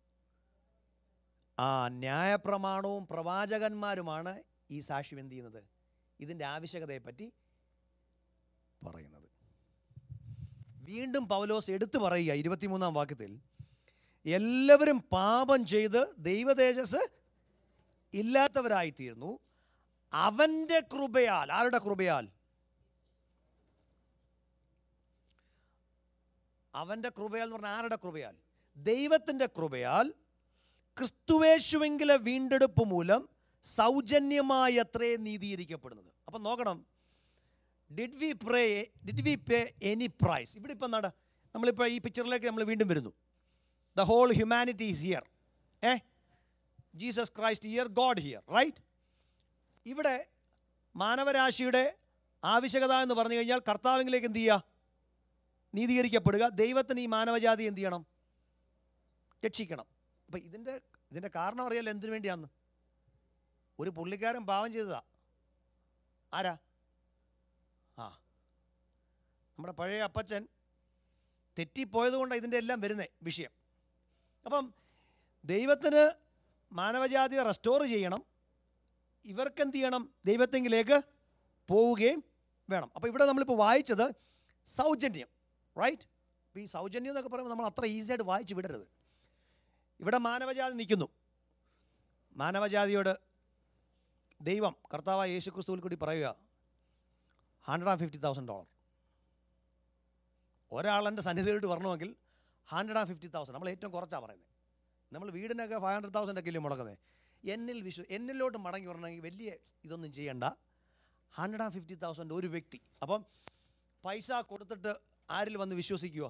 ആ ന്യായപ്രമാണവും പ്രവാചകന്മാരുമാണ് ഈ സാക്ഷ്യം എന്ത് ചെയ്യുന്നത് ഇതിൻ്റെ ആവശ്യകതയെപ്പറ്റി പറയുന്നത് വീണ്ടും പൗലോസ് എടുത്തു പറയുക ഇരുപത്തിമൂന്നാം വാക്യത്തിൽ എല്ലാവരും പാപം ചെയ്ത് ദൈവതേജസ് ഇല്ലാത്തവരായിത്തീർന്നു അവൻ്റെ കൃപയാൽ ആരുടെ കൃപയാൽ അവൻ്റെ കൃപയാൽ എന്ന് പറഞ്ഞാൽ ആരുടെ കൃപയാൽ ദൈവത്തിൻ്റെ കൃപയാൽ ക്രിസ്തുവേശുവെങ്കിലെ വീണ്ടെടുപ്പ് മൂലം സൗജന്യമായി അത്രേ നീതീകരിക്കപ്പെടുന്നത് അപ്പം നോക്കണം did we pray did we pay any price ഇവിടെ ഇപ്പം എന്താണ് നമ്മളിപ്പോൾ ഈ പിക്ചറിലേക്ക് നമ്മൾ വീണ്ടും വരുന്നു the whole humanity is here uh Jesus Christ here God here right ഇവിടെ മാനവരാശിയുടെ ആവശ്യകത എന്ന് പറഞ്ഞു കഴിഞ്ഞാൽ കർത്താവിലേക്ക് എന്ത് ചെയ്യുക നീതീകരിക്കപ്പെടുക ദൈവത്തിന് ഈ മാനവജാതി എന്ത് ചെയ്യണം രക്ഷിക്കണം അപ്പം ഇതിൻ്റെ ഇതിൻ്റെ കാരണം അറിയാലോ എന്തിനു വേണ്ടിയാന്ന് ഒരു പുള്ളിക്കാരൻ പാവം ചെയ്തതാ ആരാ ആ നമ്മുടെ പഴയ അപ്പച്ചൻ തെറ്റിപ്പോയത് കൊണ്ടാണ് ഇതിൻ്റെ എല്ലാം വരുന്നത് വിഷയം അപ്പം ദൈവത്തിന് മാനവജാതിയെ റെസ്റ്റോർ ചെയ്യണം ഇവർക്ക് എന്ത് ചെയ്യണം ദൈവത്തെങ്കിലേക്ക് പോവുകയും വേണം അപ്പോൾ ഇവിടെ നമ്മളിപ്പോൾ വായിച്ചത് സൗജന്യം റൈറ്റ് അപ്പോൾ ഈ സൗജന്യം എന്നൊക്കെ പറയുമ്പോൾ നമ്മൾ അത്ര ഈസി ആയിട്ട് വായിച്ച് വിടരുത് ഇവിടെ മാനവജാതി നിൽക്കുന്നു മാനവജാതിയോട് ദൈവം കർത്താവായ യേശു ക്രിസ്തുവിൽ കൂടി പറയുക hundred and fifty thousand dollar ഒരാളെൻ്റെ സന്നിധിയിലോട്ട് വരണമെങ്കിൽ ഹൺഡ്രഡ് ആൻഡ് ഫിഫ്റ്റി തൗസൻഡ് നമ്മൾ ഏറ്റവും കുറച്ചാണ് പറയുന്നത് നമ്മൾ വീടിനൊക്കെ ഫൈവ് ഹൺഡ്രഡ് തൗസൻഡ് ഒക്കെ ഇല്ലേ മുടക്കുന്നത് എന്നിൽ വിശ്വ എന്നിലോട്ട് മടങ്ങി വരണമെങ്കിൽ വലിയ ഇതൊന്നും ചെയ്യണ്ട ഹൺഡ്രഡ് ആൻഡ് ഫിഫ്റ്റി തൗസൻഡ് ഒരു വ്യക്തി അപ്പം പൈസ കൊടുത്തിട്ട് ആരിൽ വന്ന് വിശ്വസിക്കുക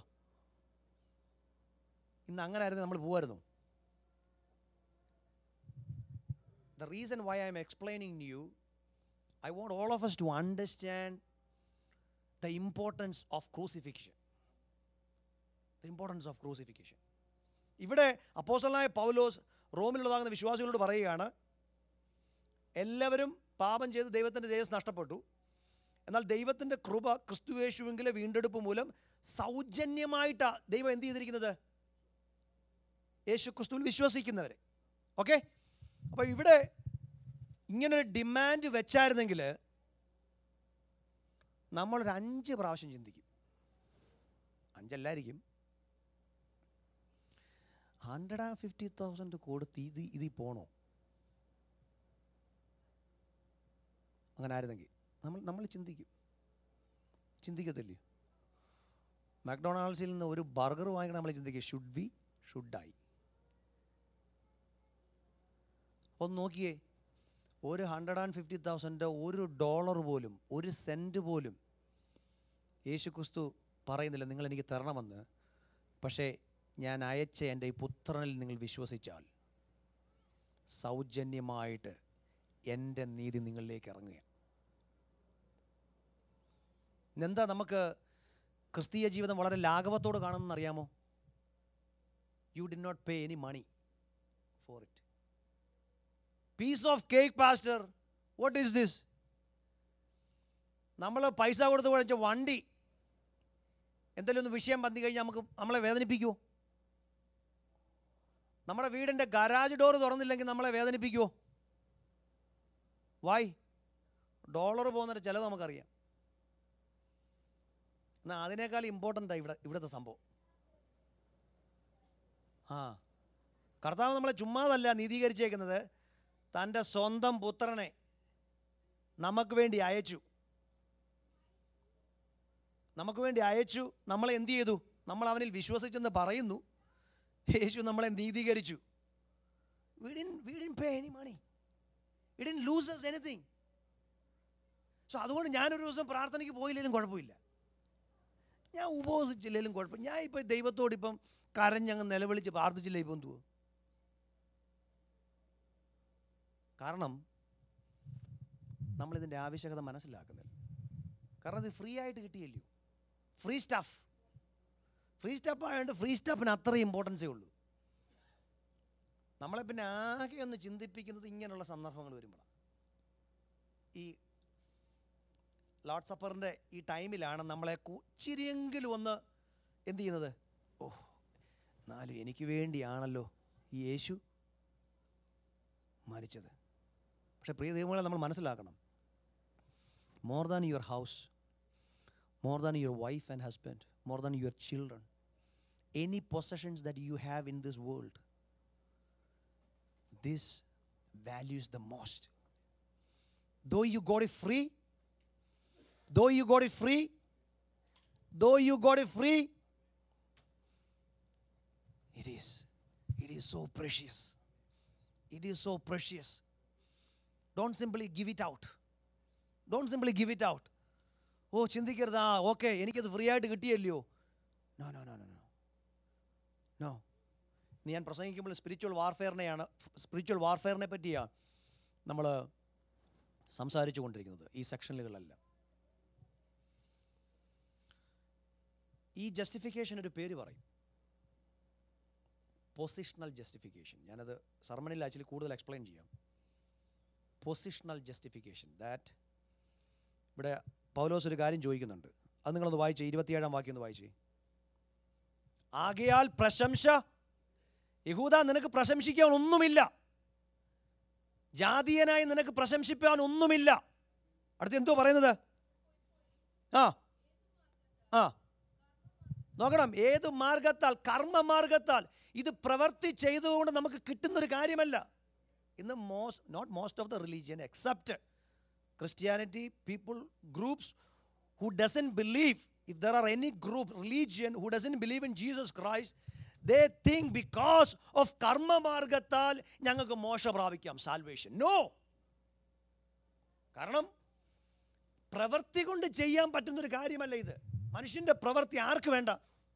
ഇന്ന് അങ്ങനെ ആയിരുന്നു നമ്മൾ പോകായിരുന്നു the reason why I'm explaining to you, I want all of us to understand the importance of crucifixion. The importance of crucifixion. ഇവിടെ അപ്പോസലായ പൗലോസ് റോമിലുള്ളതാകുന്ന വിശ്വാസികളോട് പറയുകയാണ് എല്ലാവരും പാപം ചെയ്ത് ദൈവത്തിൻ്റെ തേജസ് നഷ്ടപ്പെട്ടു എന്നാൽ ദൈവത്തിൻ്റെ കൃപ ക്രിസ്തുവേശുവെങ്കിലെ വീണ്ടെടുപ്പ് മൂലം സൗജന്യമായിട്ടാണ് ദൈവം എന്ത് ചെയ്തിരിക്കുന്നത് യേശു ക്രിസ്തുവിൽ വിശ്വസിക്കുന്നവരെ ഓക്കെ അപ്പോൾ ഇവിടെ ഇങ്ങനൊരു ഡിമാൻഡ് വെച്ചായിരുന്നെങ്കിൽ നമ്മളൊരു അഞ്ച് പ്രാവശ്യം ചിന്തിക്കും അഞ്ചല്ലായിരിക്കും ഹൺഡ്രഡ് ആൻഡ് ഫിഫ്റ്റി തൗസൻഡ് കൊടുത്ത് ഇത് ഇതിൽ പോണോ അങ്ങനെ ആയിരുന്നെങ്കിൽ നമ്മൾ നമ്മൾ ചിന്തിക്കും ചിന്തിക്കത്തില്ലേ മക്ഡൊണാൾഡ്സിൽ നിന്ന് ഒരു ബർഗർ വാങ്ങിക്കണം നമ്മൾ ചിന്തിക്കുക ഷുഡ് വി ഷുഡായി ഒന്ന് നോക്കിയേ ഒരു ഹൺഡ്രഡ് ആൻഡ് ഫിഫ്റ്റി തൗസൻഡ് ഒരു ഡോളർ പോലും ഒരു സെൻറ്റ് പോലും യേശു ക്രിസ്തു പറയുന്നില്ല നിങ്ങൾ എനിക്ക് തരണമെന്ന് പക്ഷേ ഞാൻ അയച്ച എൻ്റെ ഈ പുത്രനിൽ നിങ്ങൾ വിശ്വസിച്ചാൽ സൗജന്യമായിട്ട് എൻ്റെ നീതി നിങ്ങളിലേക്ക് ഇറങ്ങുക ഇന്നെന്താ നമുക്ക് ക്രിസ്തീയ ജീവിതം വളരെ ലാഘവത്തോട് കാണുമെന്ന് അറിയാമോ you did not pay any money for it piece of cake pastor what is this നമ്മൾ പൈസ കൊടുത്ത് കഴിച്ച വണ്ടി എന്തെങ്കിലും ഒന്ന് വിഷയം വന്നു കഴിഞ്ഞാൽ നമുക്ക് നമ്മളെ വേദനിപ്പിക്കുമോ നമ്മുടെ വീടിൻ്റെ ഗരാജ് ഡോർ തുറന്നില്ലെങ്കിൽ നമ്മളെ വേദനിപ്പിക്കുമോ വായ് ഡോളർ പോകുന്നൊരു ചിലവ് നമുക്കറിയാം എന്നാൽ അതിനേക്കാൾ ഇമ്പോർട്ടൻ്റ് ഇവിടെ ഇവിടുത്തെ സംഭവം ആ കർത്താവ് നമ്മളെ ചുമ്മാതല്ല നീതീകരിച്ചേക്കുന്നത് തൻ്റെ സ്വന്തം പുത്രനെ നമുക്ക് വേണ്ടി അയച്ചു നമുക്ക് വേണ്ടി അയച്ചു നമ്മളെ എന്ത് ചെയ്തു നമ്മൾ അവനിൽ വിശ്വസിച്ചെന്ന് പറയുന്നു യേശു നമ്മളെ നീതീകരിച്ചു we didn't we didn't pay any money it didn't lose us anything so അതുകൊണ്ട് ഞാനൊരു ദിവസം പ്രാർത്ഥനയ്ക്ക് പോയില്ലെങ്കിലും കുഴപ്പമില്ല ഞാൻ ഉപവസിച്ചില്ലെങ്കിലും കുഴപ്പം ഞാൻ ഇപ്പം ദൈവത്തോട് ഇപ്പം കരഞ്ഞങ്ങ് നിലവിളിച്ച് പ്രാർത്ഥിച്ചില്ല ഇപ്പം എന്തുവോ കാരണം നമ്മളിതിൻ്റെ ആവശ്യകത മനസ്സിലാക്കുന്നില്ല കാരണം ഇത് ഫ്രീ ആയിട്ട് കിട്ടിയല്ലോ ഫ്രീ സ്റ്റാഫ് ഫ്രീ സ്റ്റാഫ് ആയതുകൊണ്ട് ഫ്രീ സ്റ്റാഫിന് അത്ര ഇമ്പോർട്ടൻസേ ഉള്ളൂ നമ്മളെ പിന്നെ ആകെ ഒന്ന് ചിന്തിപ്പിക്കുന്നത് ഇങ്ങനെയുള്ള സന്ദർഭങ്ങൾ വരുമ്പോഴാണ് ഈ ലോഡ് സപ്പറിൻ്റെ ഈ ടൈമിലാണ് നമ്മളെ കു- ഇച്ചിരിയെങ്കിലും ഒന്ന് എന്ത് ചെയ്യുന്നത് ഓ എന്നാലും എനിക്ക് വേണ്ടിയാണല്ലോ ഈ യേശു മരിച്ചത് പക്ഷേ പ്രിയ ദൈവങ്ങളെ നമ്മൾ മനസ്സിലാക്കണം more than your house more than your wife and husband more than your children any possessions that you have in this world this values the most. Though you got it free, though you got it free, though you got it free, it is, it is so precious. It is so precious. Don't simply give it out. Don't simply give it out. ഓ ചിന്തിക്കരുത് ആ ഓക്കെ എനിക്കത് ഫ്രീ ആയിട്ട് കിട്ടിയല്ലയോ no no no no no no ഇനി ഞാൻ പ്രസംഗിക്കുമ്പോൾ സ്പിരിച്വൽ വാർഫെയറിനെയാണ് സ്പിരിച്വൽ വാർഫെയറിനെ പറ്റിയാണ് നമ്മൾ സംസാരിച്ചു കൊണ്ടിരിക്കുന്നത് ഈ സെക്ഷനുകളെല്ലാം ഈ ജസ്റ്റിഫിക്കേഷൻ ഒരു പേര് പറയും പൊസിഷണൽ ജസ്റ്റിഫിക്കേഷൻ ഞാനത് സർമണിൽ ആക്ച്വലി കൂടുതൽ എക്സ്പ്ലെയിൻ ചെയ്യാം പൊസിഷണൽ ജസ്റ്റിഫിക്കേഷൻ ദാറ്റ് ഇവിടെ പൗലോസ് ഒരു കാര്യം ചോദിക്കുന്നുണ്ട് അത് നിങ്ങളൊന്ന് വായിച്ചേ ഇരുപത്തിയേഴാം വാക്യം ഒന്ന് വായിച്ചേ ആകയാൽ പ്രശംസ യഹൂദ നിനക്ക് പ്രശംസിക്കാൻ ഒന്നുമില്ല ജാതീയനായി നിനക്ക് പ്രശംസിപ്പാൻ ഒന്നുമില്ല അടുത്ത് എന്തോ പറയുന്നത് ആ ആ നോക്കണം ഏത് മാർഗത്താൽ കർമ്മമാർഗത്താൽ ഇത് പ്രവർത്തി ചെയ്തുകൊണ്ട് നമുക്ക് കിട്ടുന്നൊരു കാര്യമല്ല ഇന്ന് most not most of the religion except Christianity people groups who doesn't believe if there are any group religion who doesn't believe in jesus christ they think because of കർമ്മ മാർഗത്താൽ ഞങ്ങൾക്ക് മോശ പ്രാപിക്കാം സാൽവേഷൻ നോ കാരണം പ്രവൃത്തി കൊണ്ട് ചെയ്യാൻ പറ്റുന്നൊരു കാര്യമല്ല ഇത് മനുഷ്യന്റെ പ്രവൃത്തി ആർക്ക് വേണ്ട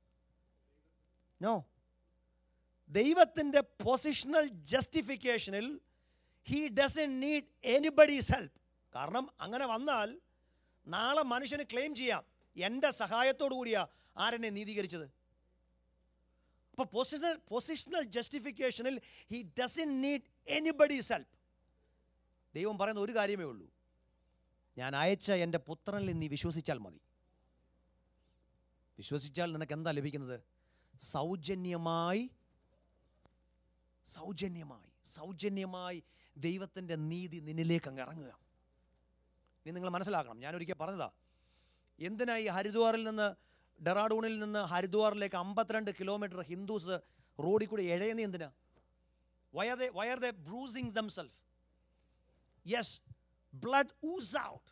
നോ ദൈവത്തിൻ്റെ പൊസിഷണൽ ജസ്റ്റിഫിക്കേഷനിൽ he doesn't need anybody's help കാരണം അങ്ങനെ വന്നാൽ നാളെ മനുഷ്യന് ക്ലെയിം ചെയ്യാം എൻ്റെ സഹായത്തോടു കൂടിയാ ആരെന്നെ നീതീകരിച്ചത് അപ്പോൾ പൊസിഷണൽ പൊസിഷണൽ ജസ്റ്റിഫിക്കേഷനിൽ he doesn't need anybody's help ദൈവം പറയുന്ന ഒരു കാര്യമേ ഉള്ളൂ ഞാൻ അയച്ച എൻ്റെ പുത്രനിൽ നീ വിശ്വസിച്ചാൽ മതി വിശ്വസിച്ചാൽ നിനക്ക് എന്താ ലഭിക്കുന്നത് സൗജന്യമായി സൗജന്യമായി സൗജന്യമായി ദൈവത്തിൻ്റെ നീതി നിന്നിലേക്ക് അങ്ങ് ഇറങ്ങുക ഇനി നിങ്ങൾ മനസ്സിലാക്കണം ഞാൻ ഒരിക്കൽ പറഞ്ഞതാ എന്തിനാ ഈ ഹരിദ്വാറിൽ നിന്ന് ഡെറാഡൂണിൽ നിന്ന് ഹരിദ്വാറിലേക്ക് അമ്പത്തിരണ്ട് കിലോമീറ്റർ ഹിന്ദുസ് റോഡിൽ കൂടി എഴയുന്ന എന്തിനാ why are they why are they bruising themselves yes blood ooze out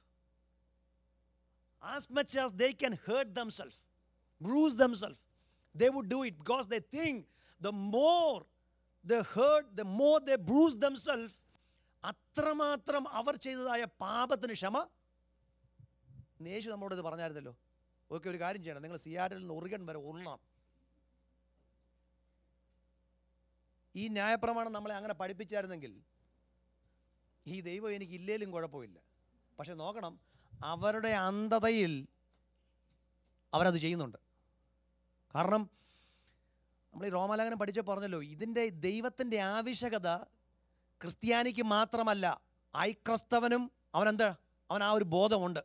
as much as they can hurt themselves, bruise themselves, they would do it because they think the more they hurt, the more they bruise themselves, അത്രമാത്രം അവർ ചെയ്തതായ പാപത്തിന് ക്ഷമ ഇന്ന് യേശു നമ്മളോട് ഇത് പറഞ്ഞായിരുന്നല്ലോ ഓക്കെ ഒരു കാര്യം ചെയ്യണം നിങ്ങൾ സിയാറ്റിൽ നിന്ന് ഉറുകൻ വരെ ഉരുളണം ഈ ന്യായപ്രമാണം നമ്മളെ അങ്ങനെ പഠിപ്പിച്ചായിരുന്നെങ്കിൽ ഈ ദൈവം എനിക്ക് ഇല്ലേലും കുഴപ്പമില്ല പക്ഷെ നോക്കണം അവരുടെ അന്ധതയിൽ അവരത് ചെയ്യുന്നുണ്ട് കാരണം നമ്മൾ ഈ റോമാലേഖനം പഠിച്ച പറഞ്ഞല്ലോ ഇതിൻ്റെ ദൈവത്തിൻ്റെ ആവശ്യകത ക്രിസ്ത്യാനിക്ക് മാത്രമല്ല ഐക്രസ്തവനും അവനെന്താ അവൻ ആ ഒരു ബോധമുണ്ട്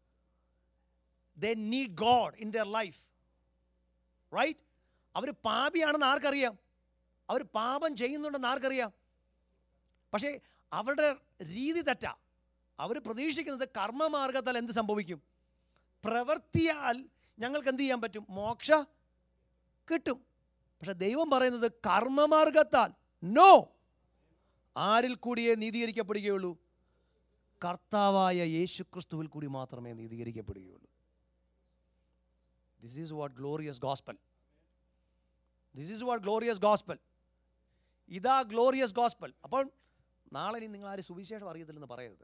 they need God in their life right അവർ പാപിയാണെന്ന് ആർക്കറിയാം അവർ പാപം ചെയ്യുന്നുണ്ടെന്ന് ആർക്കറിയാം പക്ഷേ അവരുടെ രീതി തെറ്റാ അവർ പ്രതീക്ഷിക്കുന്നത് കർമ്മമാർഗത്താൽ എന്ത് സംഭവിക്കും പ്രവർത്തിയാൽ ഞങ്ങൾക്ക് എന്ത് ചെയ്യാൻ പറ്റും മോക്ഷ കിട്ടും പക്ഷെ ദൈവം പറയുന്നത് കർമ്മമാർഗത്താൽ നോ ആരിൽ കൂടിയേ നീതീകരിക്കപ്പെടുകയുള്ളൂ കർത്താവായ യേശു ക്രിസ്തുവിൽ കൂടി മാത്രമേ നീതീകരിക്കപ്പെടുകയുള്ളൂ this is what glorious gospel this is what glorious gospel ഇതാ ഗ്ലോറിയസ് ഗോസ്പൽ അപ്പോൾ നാളെ ഇനി നിങ്ങൾ ആരും സുവിശേഷം അറിയത്തില്ലെന്ന് പറയരുത്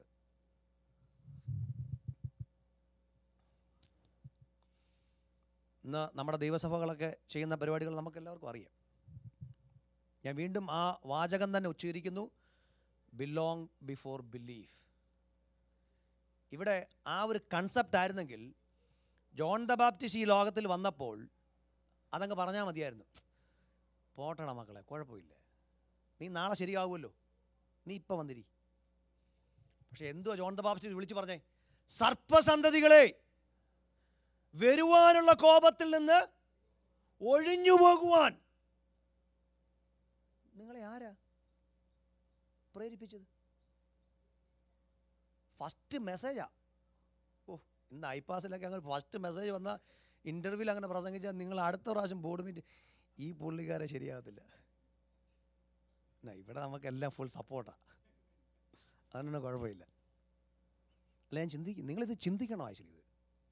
ഇന്ന് നമ്മുടെ ദൈവസഭകളൊക്കെ ചെയ്യുന്ന പരിപാടികൾ നമുക്ക് എല്ലാവർക്കും അറിയാം ഞാൻ വീണ്ടും ആ വാചകം തന്നെ ഉച്ചരിക്കുന്നു ബിലോങ് ബിഫോർ ബിലീഫ് ഇവിടെ ആ ഒരു കൺസെപ്റ്റ് ആയിരുന്നെങ്കിൽ ജോൺ ദ ബാപ്റ്റിസ്റ്റ് ഈ ലോകത്തിൽ വന്നപ്പോൾ അതങ്ങ് പറഞ്ഞാൽ മതിയായിരുന്നു പോട്ടണ മക്കളെ കുഴപ്പമില്ല നീ നാളെ ശരിയാവുമല്ലോ നീ ഇപ്പം വന്നിരി പക്ഷെ എന്തുവാ ജോൺ ദ ബാപ്റ്റിസ്റ്റ് വിളിച്ചു പറഞ്ഞേ സർപ്പസന്തതികളെ വരുവാനുള്ള കോപത്തിൽ നിന്ന് ഒഴിഞ്ഞു പോകുവാൻ നിങ്ങളെ ആരാ പ്രേരിപ്പിച്ചത് ഫസ്റ്റ് മെസ്സേജാ ഓ ഇന്ന് ഐപാസിലൊക്കെ അങ്ങനെ ഫസ്റ്റ് മെസ്സേജ് വന്ന ഇൻ്റർവ്യൂവിൽ അങ്ങനെ പ്രസംഗിച്ചാൽ നിങ്ങൾ അടുത്ത പ്രാവശ്യം ബോർഡ് മീറ്റ് ഈ പുള്ളിക്കാരെ ശരിയാകത്തില്ല എന്നാ ഇവിടെ നമുക്കെല്ലാം ഫുൾ സപ്പോർട്ടാണ് അതിനൊന്നും കുഴപ്പമില്ല അല്ല ഞാൻ ചിന്തിക്കും നിങ്ങളിത് ചിന്തിക്കണം ആക്ച്വലി ഇത്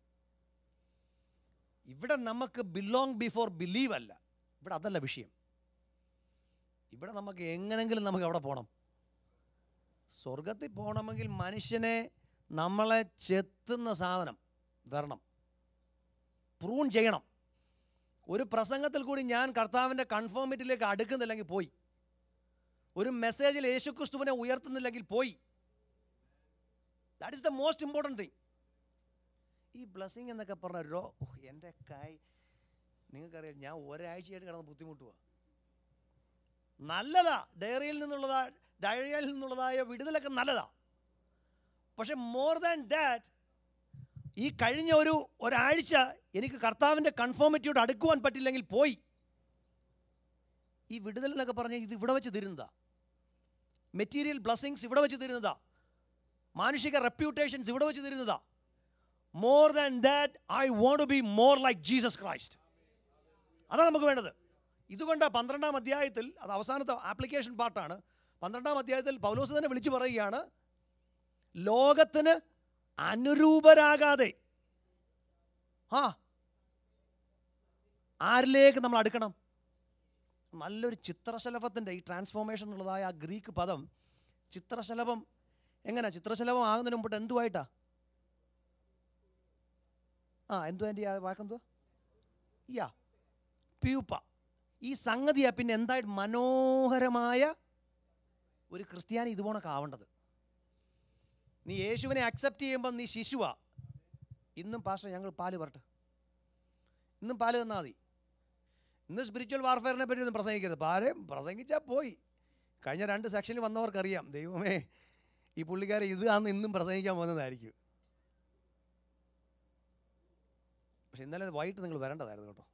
ഇവിടെ നമുക്ക് ബിലോങ് ബിഫോർ ബിലീവ് അല്ല ഇവിടെ അതല്ല വിഷയം ഇവിടെ നമുക്ക് എങ്ങനെങ്കിലും നമുക്ക് എവിടെ പോകണം സ്വർഗത്തിൽ പോകണമെങ്കിൽ മനുഷ്യനെ നമ്മളെ ചെത്തുന്ന സാധനം വരണം പ്രൂൺ ചെയ്യണം ഒരു പ്രസംഗത്തിൽ കൂടി ഞാൻ കർത്താവിൻ്റെ കൺഫോമിറ്റിയിലേക്ക് അടുക്കുന്നില്ലെങ്കിൽ പോയി ഒരു മെസ്സേജിൽ യേശുക്രിസ്തുവിനെ ഉയർത്തുന്നില്ലെങ്കിൽ പോയി that is the most important thing ഈ ബ്ലെസ്സിങ് എന്നൊക്കെ പറഞ്ഞ രോ ഓഹ്, എൻ്റെ കൈ നിങ്ങൾക്കറിയാം ഞാൻ ഒരാഴ്ചയായിട്ട് കിടന്ന് ബുദ്ധിമുട്ടുക നല്ലതാ ഡയറിയിൽ നിന്നുള്ളതാ ഡയറിയിൽ നിന്നുള്ളതായ വിടുതലൊക്കെ നല്ലതാ പക്ഷെ മോർ ദാൻ ദാറ്റ് ഈ കഴിഞ്ഞ ഒരു ഒരാഴ്ച എനിക്ക് കർത്താവിൻ്റെ കൺഫോമിറ്റിയോട് അടുക്കുവാൻ പറ്റില്ലെങ്കിൽ പോയി ഈ വിടുതൽ എന്നൊക്കെ പറഞ്ഞാൽ ഇത് ഇവിടെ വെച്ച് തരുന്നതാ മെറ്റീരിയൽ ബ്ലസ്സിങ്സ് ഇവിടെ വെച്ച് തരുന്നതാ മാനുഷിക റെപ്യൂട്ടേഷൻസ് ഇവിടെ വെച്ച് തരുന്നതാ more than that I want to be more like Jesus Christ അതാണ് നമുക്ക് വേണ്ടത് ഇതുകൊണ്ട് പന്ത്രണ്ടാം അധ്യായത്തിൽ അത് അവസാനത്തെ ആപ്ലിക്കേഷൻ പാർട്ടാണ് പന്ത്രണ്ടാം അധ്യായത്തിൽ പൗലോസ് തന്നെ വിളിച്ചു പറയുകയാണ് ലോകത്തിന് അനുരൂപരാകാതെ ആ ആരിലേക്ക് നമ്മൾ അടുക്കണം നല്ലൊരു ചിത്രശലഭത്തിൻ്റെ ഈ ട്രാൻസ്ഫോർമേഷൻ എന്നുള്ളതായ ആ ഗ്രീക്ക് പദം ചിത്രശലഭം എങ്ങനെ ചിത്രശലഭം ആകുന്നതിന് മുമ്പിട്ട് എന്തുമായിട്ടാ ആ എന്തുവാ എൻ്റെ ആ വാക്കെന്തുവാ യാ പ്യൂപ്പ ഈ സംഗതിയാ പിന്നെ എന്തായിട്ട് മനോഹരമായ ഒരു ക്രിസ്ത്യാനി ഇതുപോണൊക്കെ ആവേണ്ടത് നീ യേശുവിനെ അക്സെപ്റ്റ് ചെയ്യുമ്പം നീ ശിശുവാ ഇന്നും പാസ്റ്റർ ഞങ്ങൾ പാല് വരട്ടെ ഇന്നും പാല് തന്നാൽ മതി ഇന്ന് സ്പിരിച്വൽ വാർഫെയറിനെ പറ്റി ഒന്നും പ്രസംഗിക്കരുത് പാല് പ്രസംഗിച്ചാൽ പോയി കഴിഞ്ഞ രണ്ട് സെക്ഷനിൽ വന്നവർക്കറിയാം ദൈവമേ ഈ പുള്ളിക്കാരെ ഇത് അന്ന് ഇന്നും പ്രസംഗിക്കാൻ പോകുന്നതായിരിക്കും പക്ഷെ ഇന്നലെ വൈകിട്ട് നിങ്ങൾ വരേണ്ടതായിരുന്നു കേട്ടോ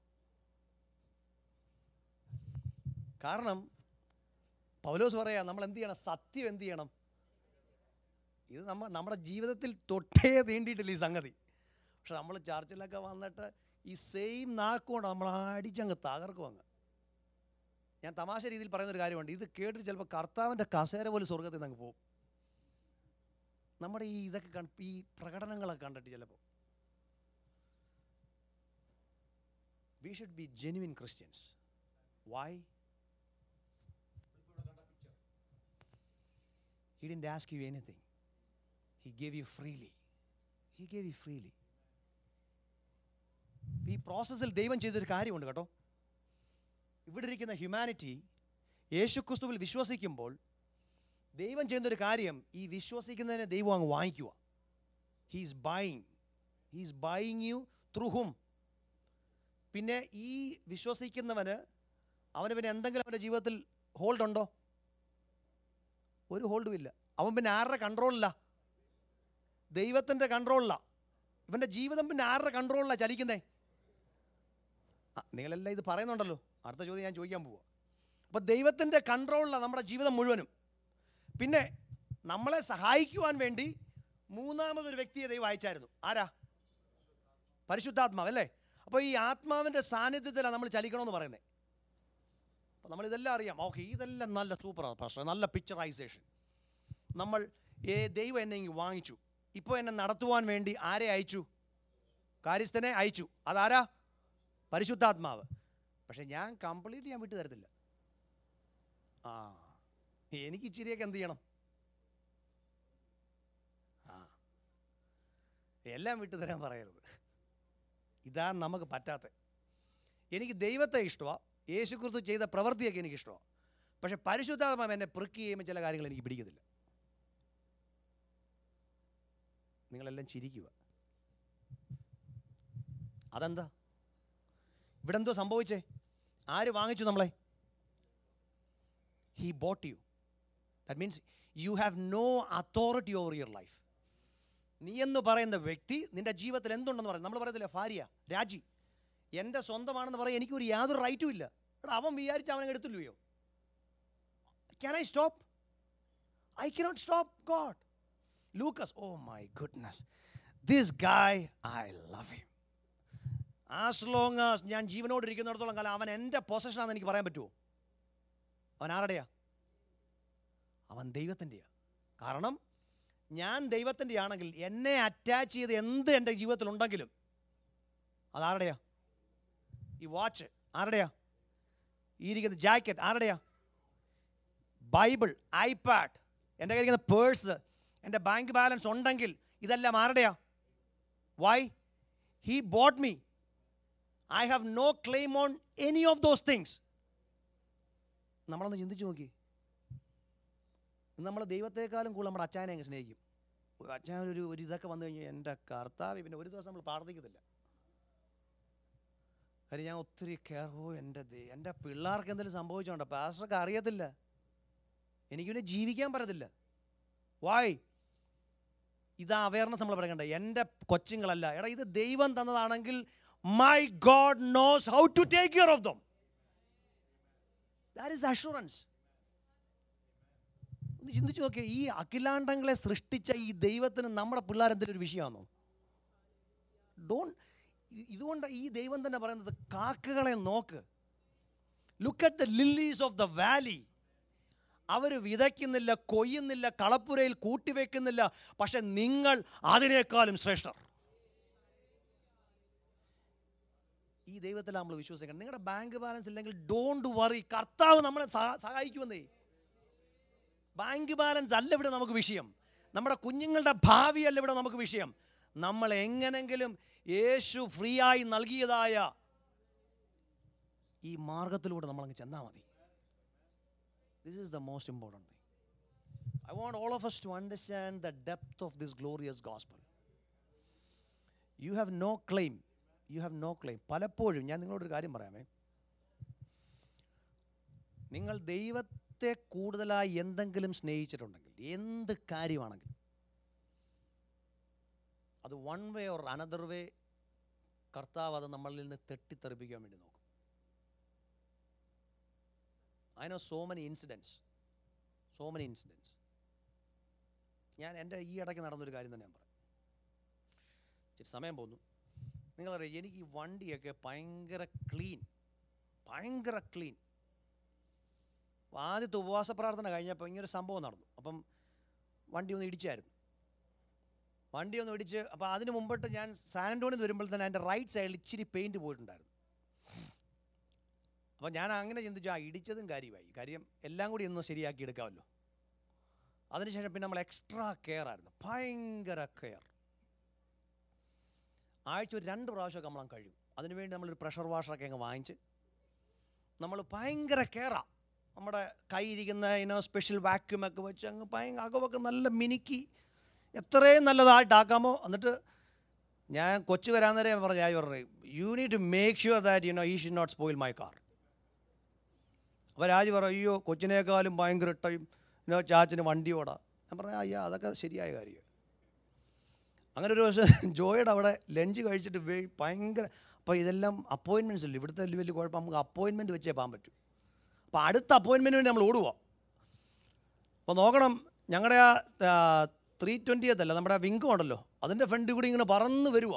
കാരണം പൗലോസ് പറയാ നമ്മൾ എന്ത് ചെയ്യണം സത്യം എന്ത് ചെയ്യണം ഇത് നമ്മ നമ്മുടെ ജീവിതത്തിൽ തൊട്ടേ തീണ്ടിയിട്ടില്ല ഈ സംഗതി പക്ഷെ നമ്മൾ ചർച്ചിലൊക്കെ വന്നിട്ട് ഈ സെയിം നാക്കുകൊണ്ട് നമ്മൾ അടിച്ചങ്ങ് തകർക്കും അങ്ങ് ഞാൻ തമാശ രീതിയിൽ പറയുന്ന ഒരു കാര്യമുണ്ട് ഇത് കേട്ടിട്ട് ചിലപ്പോൾ കർത്താവിൻ്റെ കസേര പോലും സ്വർഗത്തിൽ നിന്ന് അങ്ങ് പോകും നമ്മുടെ ഈ ഇതൊക്കെ കണ്ട് ഈ പ്രകടനങ്ങളൊക്കെ കണ്ടിട്ട് ചിലപ്പോൾ we should be genuine Christians why He didn't ask you anything. He gave you freely. He gave you freely. ഈ പ്രോസസ്സിൽ ദൈവം ചെയ്തൊരു കാര്യമുണ്ട് കേട്ടോ ഇവിടെ ഇരിക്കുന്ന ഹ്യൂമാനിറ്റി യേശുക്രിസ്തുവിൽ വിശ്വസിക്കുമ്പോൾ ദൈവം ചെയ്യുന്നൊരു കാര്യം ഈ വിശ്വസിക്കുന്നതിനെ ദൈവം അങ്ങ് വാങ്ങിക്കുക he's buying he's buying you through hmm പിന്നെ ഈ വിശ്വസിക്കുന്നവന് അവന് പിന്നെ എന്തെങ്കിലും അവൻ്റെ ജീവിതത്തിൽ ഹോൾഡ് ഉണ്ടോ ഒരു ഹോൾഡും ഇല്ല അവൻ പിന്നെ ആരുടെ കൺട്രോളില്ല ദൈവത്തിൻ്റെ കൺട്രോളില്ല ഇവൻ്റെ ജീവിതം പിന്നെ ആരുടെ കൺട്രോളിലാണ് ചലിക്കുന്നേ ആ, നിങ്ങളെല്ലാം ഇത് പറയുന്നുണ്ടല്ലോ അടുത്ത ചോദ്യം ഞാൻ ചോദിക്കാൻ പോവുക അപ്പോൾ ദൈവത്തിൻ്റെ കൺട്രോളിലാണ് നമ്മുടെ ജീവിതം മുഴുവനും പിന്നെ നമ്മളെ സഹായിക്കുവാൻ വേണ്ടി മൂന്നാമതൊരു വ്യക്തിയെ ദൈവം അയച്ചായിരുന്നു ആരാ പരിശുദ്ധാത്മാവ് അല്ലേ അപ്പോൾ ഈ ആത്മാവിൻ്റെ സാന്നിധ്യത്തിലാണ് നമ്മൾ ചലിക്കണമെന്ന് പറയുന്നത് അപ്പോൾ നമ്മൾ ഇതെല്ലാം അറിയാം ഓക്കെ ഇതെല്ലാം നല്ല സൂപ്പറാണ് പ്രശ്നം നല്ല പിക്ചറൈസേഷൻ നമ്മൾ ഏ ദൈവം എന്നെ ഇങ്ങ് വാങ്ങിച്ചു ഇപ്പോൾ എന്നെ നടത്തുവാൻ വേണ്ടി ആരെ അയച്ചു കാര്യസ്ഥനെ അയച്ചു അതാരാ പരിശുദ്ധാത്മാവ് പക്ഷെ ഞാൻ കംപ്ലീറ്റ് ഞാൻ വിട്ടു തരത്തില്ല ആ എനിക്ക് ഇച്ചിരിയൊക്കെ എന്ത് ചെയ്യണം ആ എല്ലാം വിട്ടു തരാൻ പറയരുത് ഇതാണ് നമുക്ക് പറ്റാത്ത എനിക്ക് ദൈവത്തെ ഇഷ്ടമാണ് യേശുക്രിസ്തു ചെയ്ത പ്രവൃത്തിയൊക്കെ എനിക്ക് ഇഷ്ടമാണ് പക്ഷെ പരിശുദ്ധാത്മാവ് എന്നെ പ്രിക്ക് ചെയ്യുമ്പോൾ ചില കാര്യങ്ങൾ എനിക്ക് പിടിക്കത്തില്ല നിങ്ങളെല്ലാം ചിരിക്കുക അതെന്താ ഇവിടെ എന്തോ സംഭവിച്ചേ ആര് വാങ്ങിച്ചു നമ്മളെ he bought you that means you have no authority over your life നീ എന്ന് പറയുന്ന വ്യക്തി നിന്റെ ജീവിതത്തിൽ എന്തുണ്ടെന്ന് പറയും നമ്മൾ പറയത്തില്ല ഭാര്യ രാജി എൻ്റെ സ്വന്തമാണെന്ന് പറയാൻ എനിക്കൊരു യാതൊരു റൈറ്റും ഇല്ല എടാ അവൻ വിചാരിച്ച് അവനെ എടുത്തില്ലയോ can I stop I cannot stop God looks oh my goodness this guy I love him as long as ഞാൻ ജീവനോട് ഇരിക്കുന്നിടത്തോളം കാലം അവൻ എൻ്റെ പൊസഷനാണെന്ന് എനിക്ക് പറയാൻ പറ്റുമോ അവൻ ആരുടെയാ അവൻ ദൈവത്തിൻ്റെയാ കാരണം ഞാൻ ദൈവത്തിൻ്റെ ആണെങ്കിൽ എന്നെ അറ്റാച്ച് ചെയ്ത് എന്ത് എൻ്റെ ജീവിതത്തിൽ ഉണ്ടെങ്കിലും അതാരുടെയാ ഈ വാച്ച് ആരുടെയാ ഈ ഇരിക്കുന്ന ജാക്കറ്റ് ആരുടെയാ ബൈബിൾ ഐപാഡ് എൻ്റെ കയ്യിരിക്കുന്ന പേഴ്സ് എൻ്റെ ബാങ്ക് ബാലൻസ് ഉണ്ടെങ്കിൽ ഇതെല്ലാം ആരുടെയാ why he bought me I have no claim on any of those things നമ്മളൊന്ന് ചിന്തിച്ചു നോക്കി നമ്മൾ ദൈവത്തെക്കാളും കൂടുതൽ നമ്മുടെ അച്ചായനെ അങ്ങ് സ്നേഹിക്കും ഒരു അച്ചായൻ ഒരു ഒരു ഇതൊക്കെ വന്നു കഴിഞ്ഞാൽ എൻ്റെ കർത്താവ് പിന്നെ ഒരു ദിവസം നമ്മൾ പ്രാർത്ഥിക്കത്തില്ല കാര്യം ഞാൻ ഒത്തിരി കെയർ ഓ എൻ്റെ ദൈ- എൻ്റെ പിള്ളേർക്ക് എന്തെങ്കിലും സംഭവിച്ചോണ്ടോ പാസ്റ്റർക്ക് അറിയത്തില്ല എനിക്ക് പിന്നെ ജീവിക്കാൻ പറ്റത്തില്ല വായ് ഇതാ അവയർനെസ് നമ്മൾ പറയണ്ട എൻ്റെ കൊച്ചുങ്ങളല്ല എടാ ഇത് ദൈവം തന്നതാണെങ്കിൽ my God knows how to take care of them that is assurance ഒന്ന് ചിന്തിച്ചു നോക്കിയേ ഈ അഖിലാണ്ടങ്ങളെ സൃഷ്ടിച്ച ഈ ദൈവത്തിന് നമ്മുടെ പിള്ളേർ എന്തെങ്കിലും ഒരു വിഷയമാണോ ഡോൺ ഇതുകൊണ്ട് ഈ ദൈവം തന്നെ പറയുന്നത് കാക്കകളെ നോക്ക് look at the lilies of the valley അവർ വിതയ്ക്കുന്നില്ല കൊയ്യുന്നില്ല കളപ്പുരയിൽ കൂട്ടിവെക്കുന്നില്ല പക്ഷെ നിങ്ങൾ അതിനേക്കാളും ശ്രേഷ്ഠർ ഈ ദൈവത്തിൽ നമ്മൾ വിശ്വസിക്കണം നിങ്ങളുടെ ബാങ്ക് ബാലൻസ് ഇല്ലെങ്കിൽ ഡോണ്ട് വറി കർത്താവ് നമ്മളെ സഹ- സഹായിക്കുമെന്നേ ബാങ്ക് ബാലൻസ് അല്ല ഇവിടെ നമുക്ക് വിഷയം നമ്മുടെ കുഞ്ഞുങ്ങളുടെ ഭാവി അല്ല ഇവിടെ നമുക്ക് വിഷയം നമ്മൾ എങ്ങനെങ്കിലും യേശു ഫ്രീ ആയി നൽകിയതായ ഈ മാർഗത്തിലൂടെ നമ്മളങ്ങ് ചെന്നാൽ മതി this is the most important thing I want all of us to understand the depth of this glorious gospel you have no claim you have no claim പലപ്പോഴും ഞാൻ നിങ്ങളോടൊരു കാര്യം പറയാമേ നിങ്ങൾ ദൈവത്തെ കൂടുതലായി എന്തെങ്കിലും സ്നേഹിച്ചിട്ടുണ്ടെങ്കിൽ എന്ത് കാര്യമാണെങ്കിലും അത് one way or another way കർത്താവ് അത് നമ്മളിൽ നിന്ന് തെറ്റിത്തെറിപ്പിക്കാൻ വേണ്ടി നോക്കും I know so many incidents so many incidents ഞാൻ എൻ്റെ ഈ ഇടയ്ക്ക് നടന്നൊരു കാര്യം തന്നെ ഞാൻ പറയാം ഇച്ചിരി സമയം പോന്നു നിങ്ങളറിയാം എനിക്ക് ഈ വണ്ടിയൊക്കെ ഭയങ്കര ക്ലീൻ ഭയങ്കര ക്ലീൻ ആദ്യത്തെ ഉപവാസ പ്രാർത്ഥന കഴിഞ്ഞപ്പോൾ ഇങ്ങനൊരു സംഭവം നടന്നു അപ്പം വണ്ടി ഒന്ന് ഇടിച്ചായിരുന്നു വണ്ടി ഒന്ന് ഇടിച്ച് അപ്പോൾ അതിന് മുമ്പിട്ട് ഞാൻ സാനൻറ്റോണിൽ വരുമ്പോൾ തന്നെ എൻ്റെ റൈറ്റ് സൈഡിൽ ഇച്ചിരി പെയിൻറ്റ് പോയിട്ടുണ്ടായിരുന്നു അപ്പോൾ ഞാൻ അങ്ങനെ ചിന്തിച്ചു ആ ഇടിച്ചതും കാര്യമായി കാര്യം എല്ലാം കൂടി ഒന്ന് ശരിയാക്കി എടുക്കാമല്ലോ അതിനുശേഷം പിന്നെ നമ്മൾ എക്സ്ട്രാ കെയർ ആയിരുന്നു ഭയങ്കര കെയർ ആഴ്ച ഒരു രണ്ട് പ്രാവശ്യമൊക്കെ നമ്മൾ കഴിയും അതിനുവേണ്ടി നമ്മളൊരു പ്രഷർ വാഷറൊക്കെ അങ്ങ് വാങ്ങിച്ച് നമ്മൾ ഭയങ്കര കെയറാ നമ്മുടെ കൈയിരിക്കുന്ന ഇനോ സ്പെഷ്യൽ വാക്യൂം ഒക്കെ വെച്ച് അങ്ങ് ഭയങ്കര അകമൊക്കെ നല്ല മിനുക്കി എത്രയും നല്ലതായിട്ടാക്കാമോ എന്നിട്ട് ഞാൻ കൊച്ചു വരാൻ നേരം പറഞ്ഞു ഞാൻ പറഞ്ഞു you need to make sure that you know he should not spoil my car അപ്പോൾ രാജ് പറഞ്ഞു അയ്യോ കൊച്ചിനേക്കാളും ഭയങ്കര ടൈം ഇനോ ചാച്ചന് വണ്ടി ഓടാം ഞാൻ പറഞ്ഞു അയ്യോ അതൊക്കെ ശരിയായ കാര്യം അങ്ങനെ ഒരു ദിവസം ജോയുടെ അവിടെ ലഞ്ച് കഴിച്ചിട്ട് വേ- ഭയങ്കര അപ്പോൾ ഇതെല്ലാം അപ്പോയിൻമെൻറ്റ്സ് ഇല്ല ഇവിടുത്തെ വലിയ വലിയ കുഴപ്പം നമുക്ക് അപ്പോയിൻമെൻറ്റ് വെച്ചേ പോകാൻ പറ്റൂ അപ്പോൾ അടുത്ത അപ്പോയിൻമെൻറ്റിന് വേണ്ടി നമ്മൾ ഓടുക അപ്പോൾ നോക്കണം ഞങ്ങളുടെ ആ ത്രീ ട്വൻറ്റിയത്തല്ല നമ്മുടെ ആ വിങ്കം ഉണ്ടല്ലോ അതിൻ്റെ ഫ്രണ്ടിൽ കൂടി ഇങ്ങനെ പറന്ന് വരുക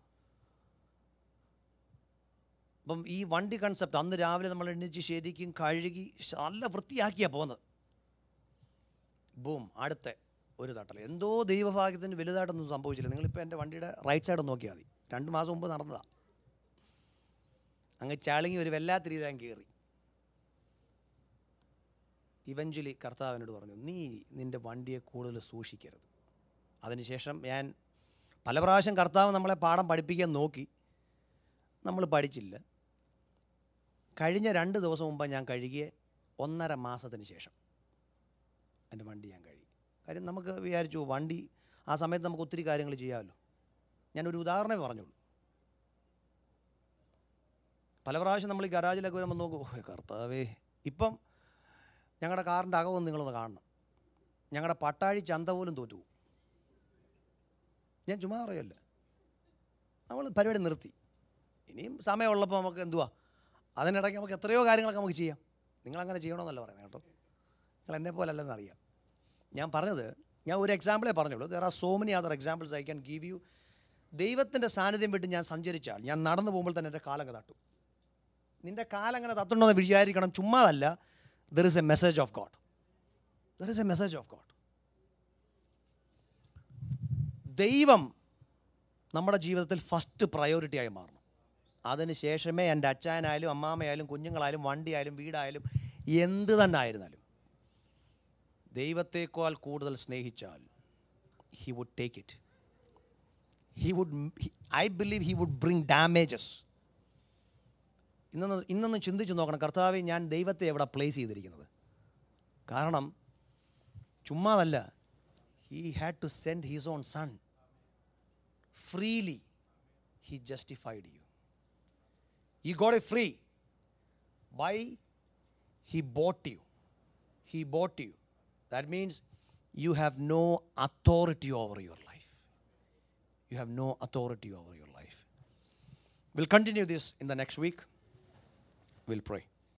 അപ്പം ഈ വണ്ടി കൺസെപ്റ്റ് അന്ന് രാവിലെ നമ്മൾ എണ്ണിച്ച് ശരിക്കും കഴുകി ശ- നല്ല വൃത്തിയാക്കിയാണ് പോകുന്നത് ബൂം അടുത്ത ഒരു തട്ടൽ എന്തോ ദൈവഭാഗ്യത്തിന് വലുതായിട്ടൊന്നും സംഭവിച്ചില്ല നിങ്ങളിപ്പോൾ എൻ്റെ വണ്ടിയുടെ റൈറ്റ് സൈഡ് നോക്കിയാൽ മതി രണ്ട് മാസം മുമ്പ് നടന്നതാണ് അങ്ങ് ചാളിങ്ങി ഒരു വല്ലാത്ത രീതി ഞാൻ കയറി ഇവഞ്ച്വലി കർത്താവിനോട് പറഞ്ഞു നീ നിൻ്റെ വണ്ടിയെ കൂടുതൽ സൂക്ഷിക്കരുത് അതിനുശേഷം ഞാൻ പല പ്രാവശ്യം കർത്താവ് നമ്മളെ പാഠം പഠിപ്പിക്കാൻ നോക്കി നമ്മൾ പഠിച്ചില്ല കഴിഞ്ഞ രണ്ട് ദിവസം മുമ്പ് ഞാൻ കഴുകിയ ഒന്നര മാസത്തിന് ശേഷം എൻ്റെ വണ്ടി ഞാൻ കഴുകി കാര്യം നമുക്ക് വിചാരിച്ചു വണ്ടി ആ സമയത്ത് നമുക്ക് ഒത്തിരി കാര്യങ്ങൾ ചെയ്യാമല്ലോ ഞാനൊരു ഉദാഹരണമേ പറഞ്ഞുള്ളൂ പല പ്രാവശ്യം നമ്മൾ ഈ ഗരാജിലൊക്കെ വരുമ്പോൾ നോക്കും ഓ കർത്താവേ ഇപ്പം ഞങ്ങളുടെ കാറിൻ്റെ അകമൊന്നും നിങ്ങളൊന്ന് കാണണം ഞങ്ങളുടെ പട്ടാഴി ചന്ത പോലും തോറ്റു പോകും. ഞാൻ ചുമ്മാ അറിയല്ല നമ്മൾ പരിപാടി നിർത്തി ഇനിയും സമയമുള്ളപ്പോൾ നമുക്ക് എന്തുവാ അതിനിടയ്ക്ക് നമുക്ക് എത്രയോ കാര്യങ്ങളൊക്കെ നമുക്ക് ചെയ്യാം നിങ്ങളങ്ങനെ ചെയ്യണമെന്നല്ല പറയുന്നത് കേട്ടോ നിങ്ങൾ എന്നെ പോലെ അല്ലെന്ന് അറിയാം ഞാൻ പറഞ്ഞത് ഞാൻ ഒരു എക്സാമ്പിളേ പറഞ്ഞുള്ളൂ there are so many other examples I can give you ദൈവത്തിൻ്റെ സാന്നിധ്യം വിട്ട് ഞാൻ സഞ്ചരിച്ചാൽ ഞാൻ നടന്നു പോകുമ്പോൾ തന്നെ എൻ്റെ കാലങ്ങ് തട്ടും നിൻ്റെ കാലങ്ങനെ തട്ടുണ്ടെന്ന് വിചാരിക്കണം ചുമ്മാതല്ല there is a message of God there is a message of God ദൈവം നമ്മുടെ ജീവിതത്തിൽ ഫസ്റ്റ് പ്രയോറിറ്റി ആയി മാറണം അതിന് ശേഷമേ എൻ്റെ അച്ചായനായാലും അമ്മാമയായാലും കുഞ്ഞുങ്ങളായാലും വണ്ടിയായാലും വീടായാലും എന്ത് തന്നെ ആയിരുന്നാലും ദൈവത്തേക്കാൾ കൂടുതൽ സ്നേഹിച്ചാൽ he would take it he would I believe he would bring damages ഇന്നൊന്ന് ഇന്നൊന്ന് ചിന്തിച്ച് നോക്കണം കർത്താവെ ഞാൻ ദൈവത്തെ എവിടെ പ്ലേസ് ചെയ്തിരിക്കുന്നത് കാരണം ചുമ്മാതല്ല he had to send his own son freely he justified you he God a free buy he bought you he bought you that means you have no authority over your life you have no authority over your life will continue this in the next week will pray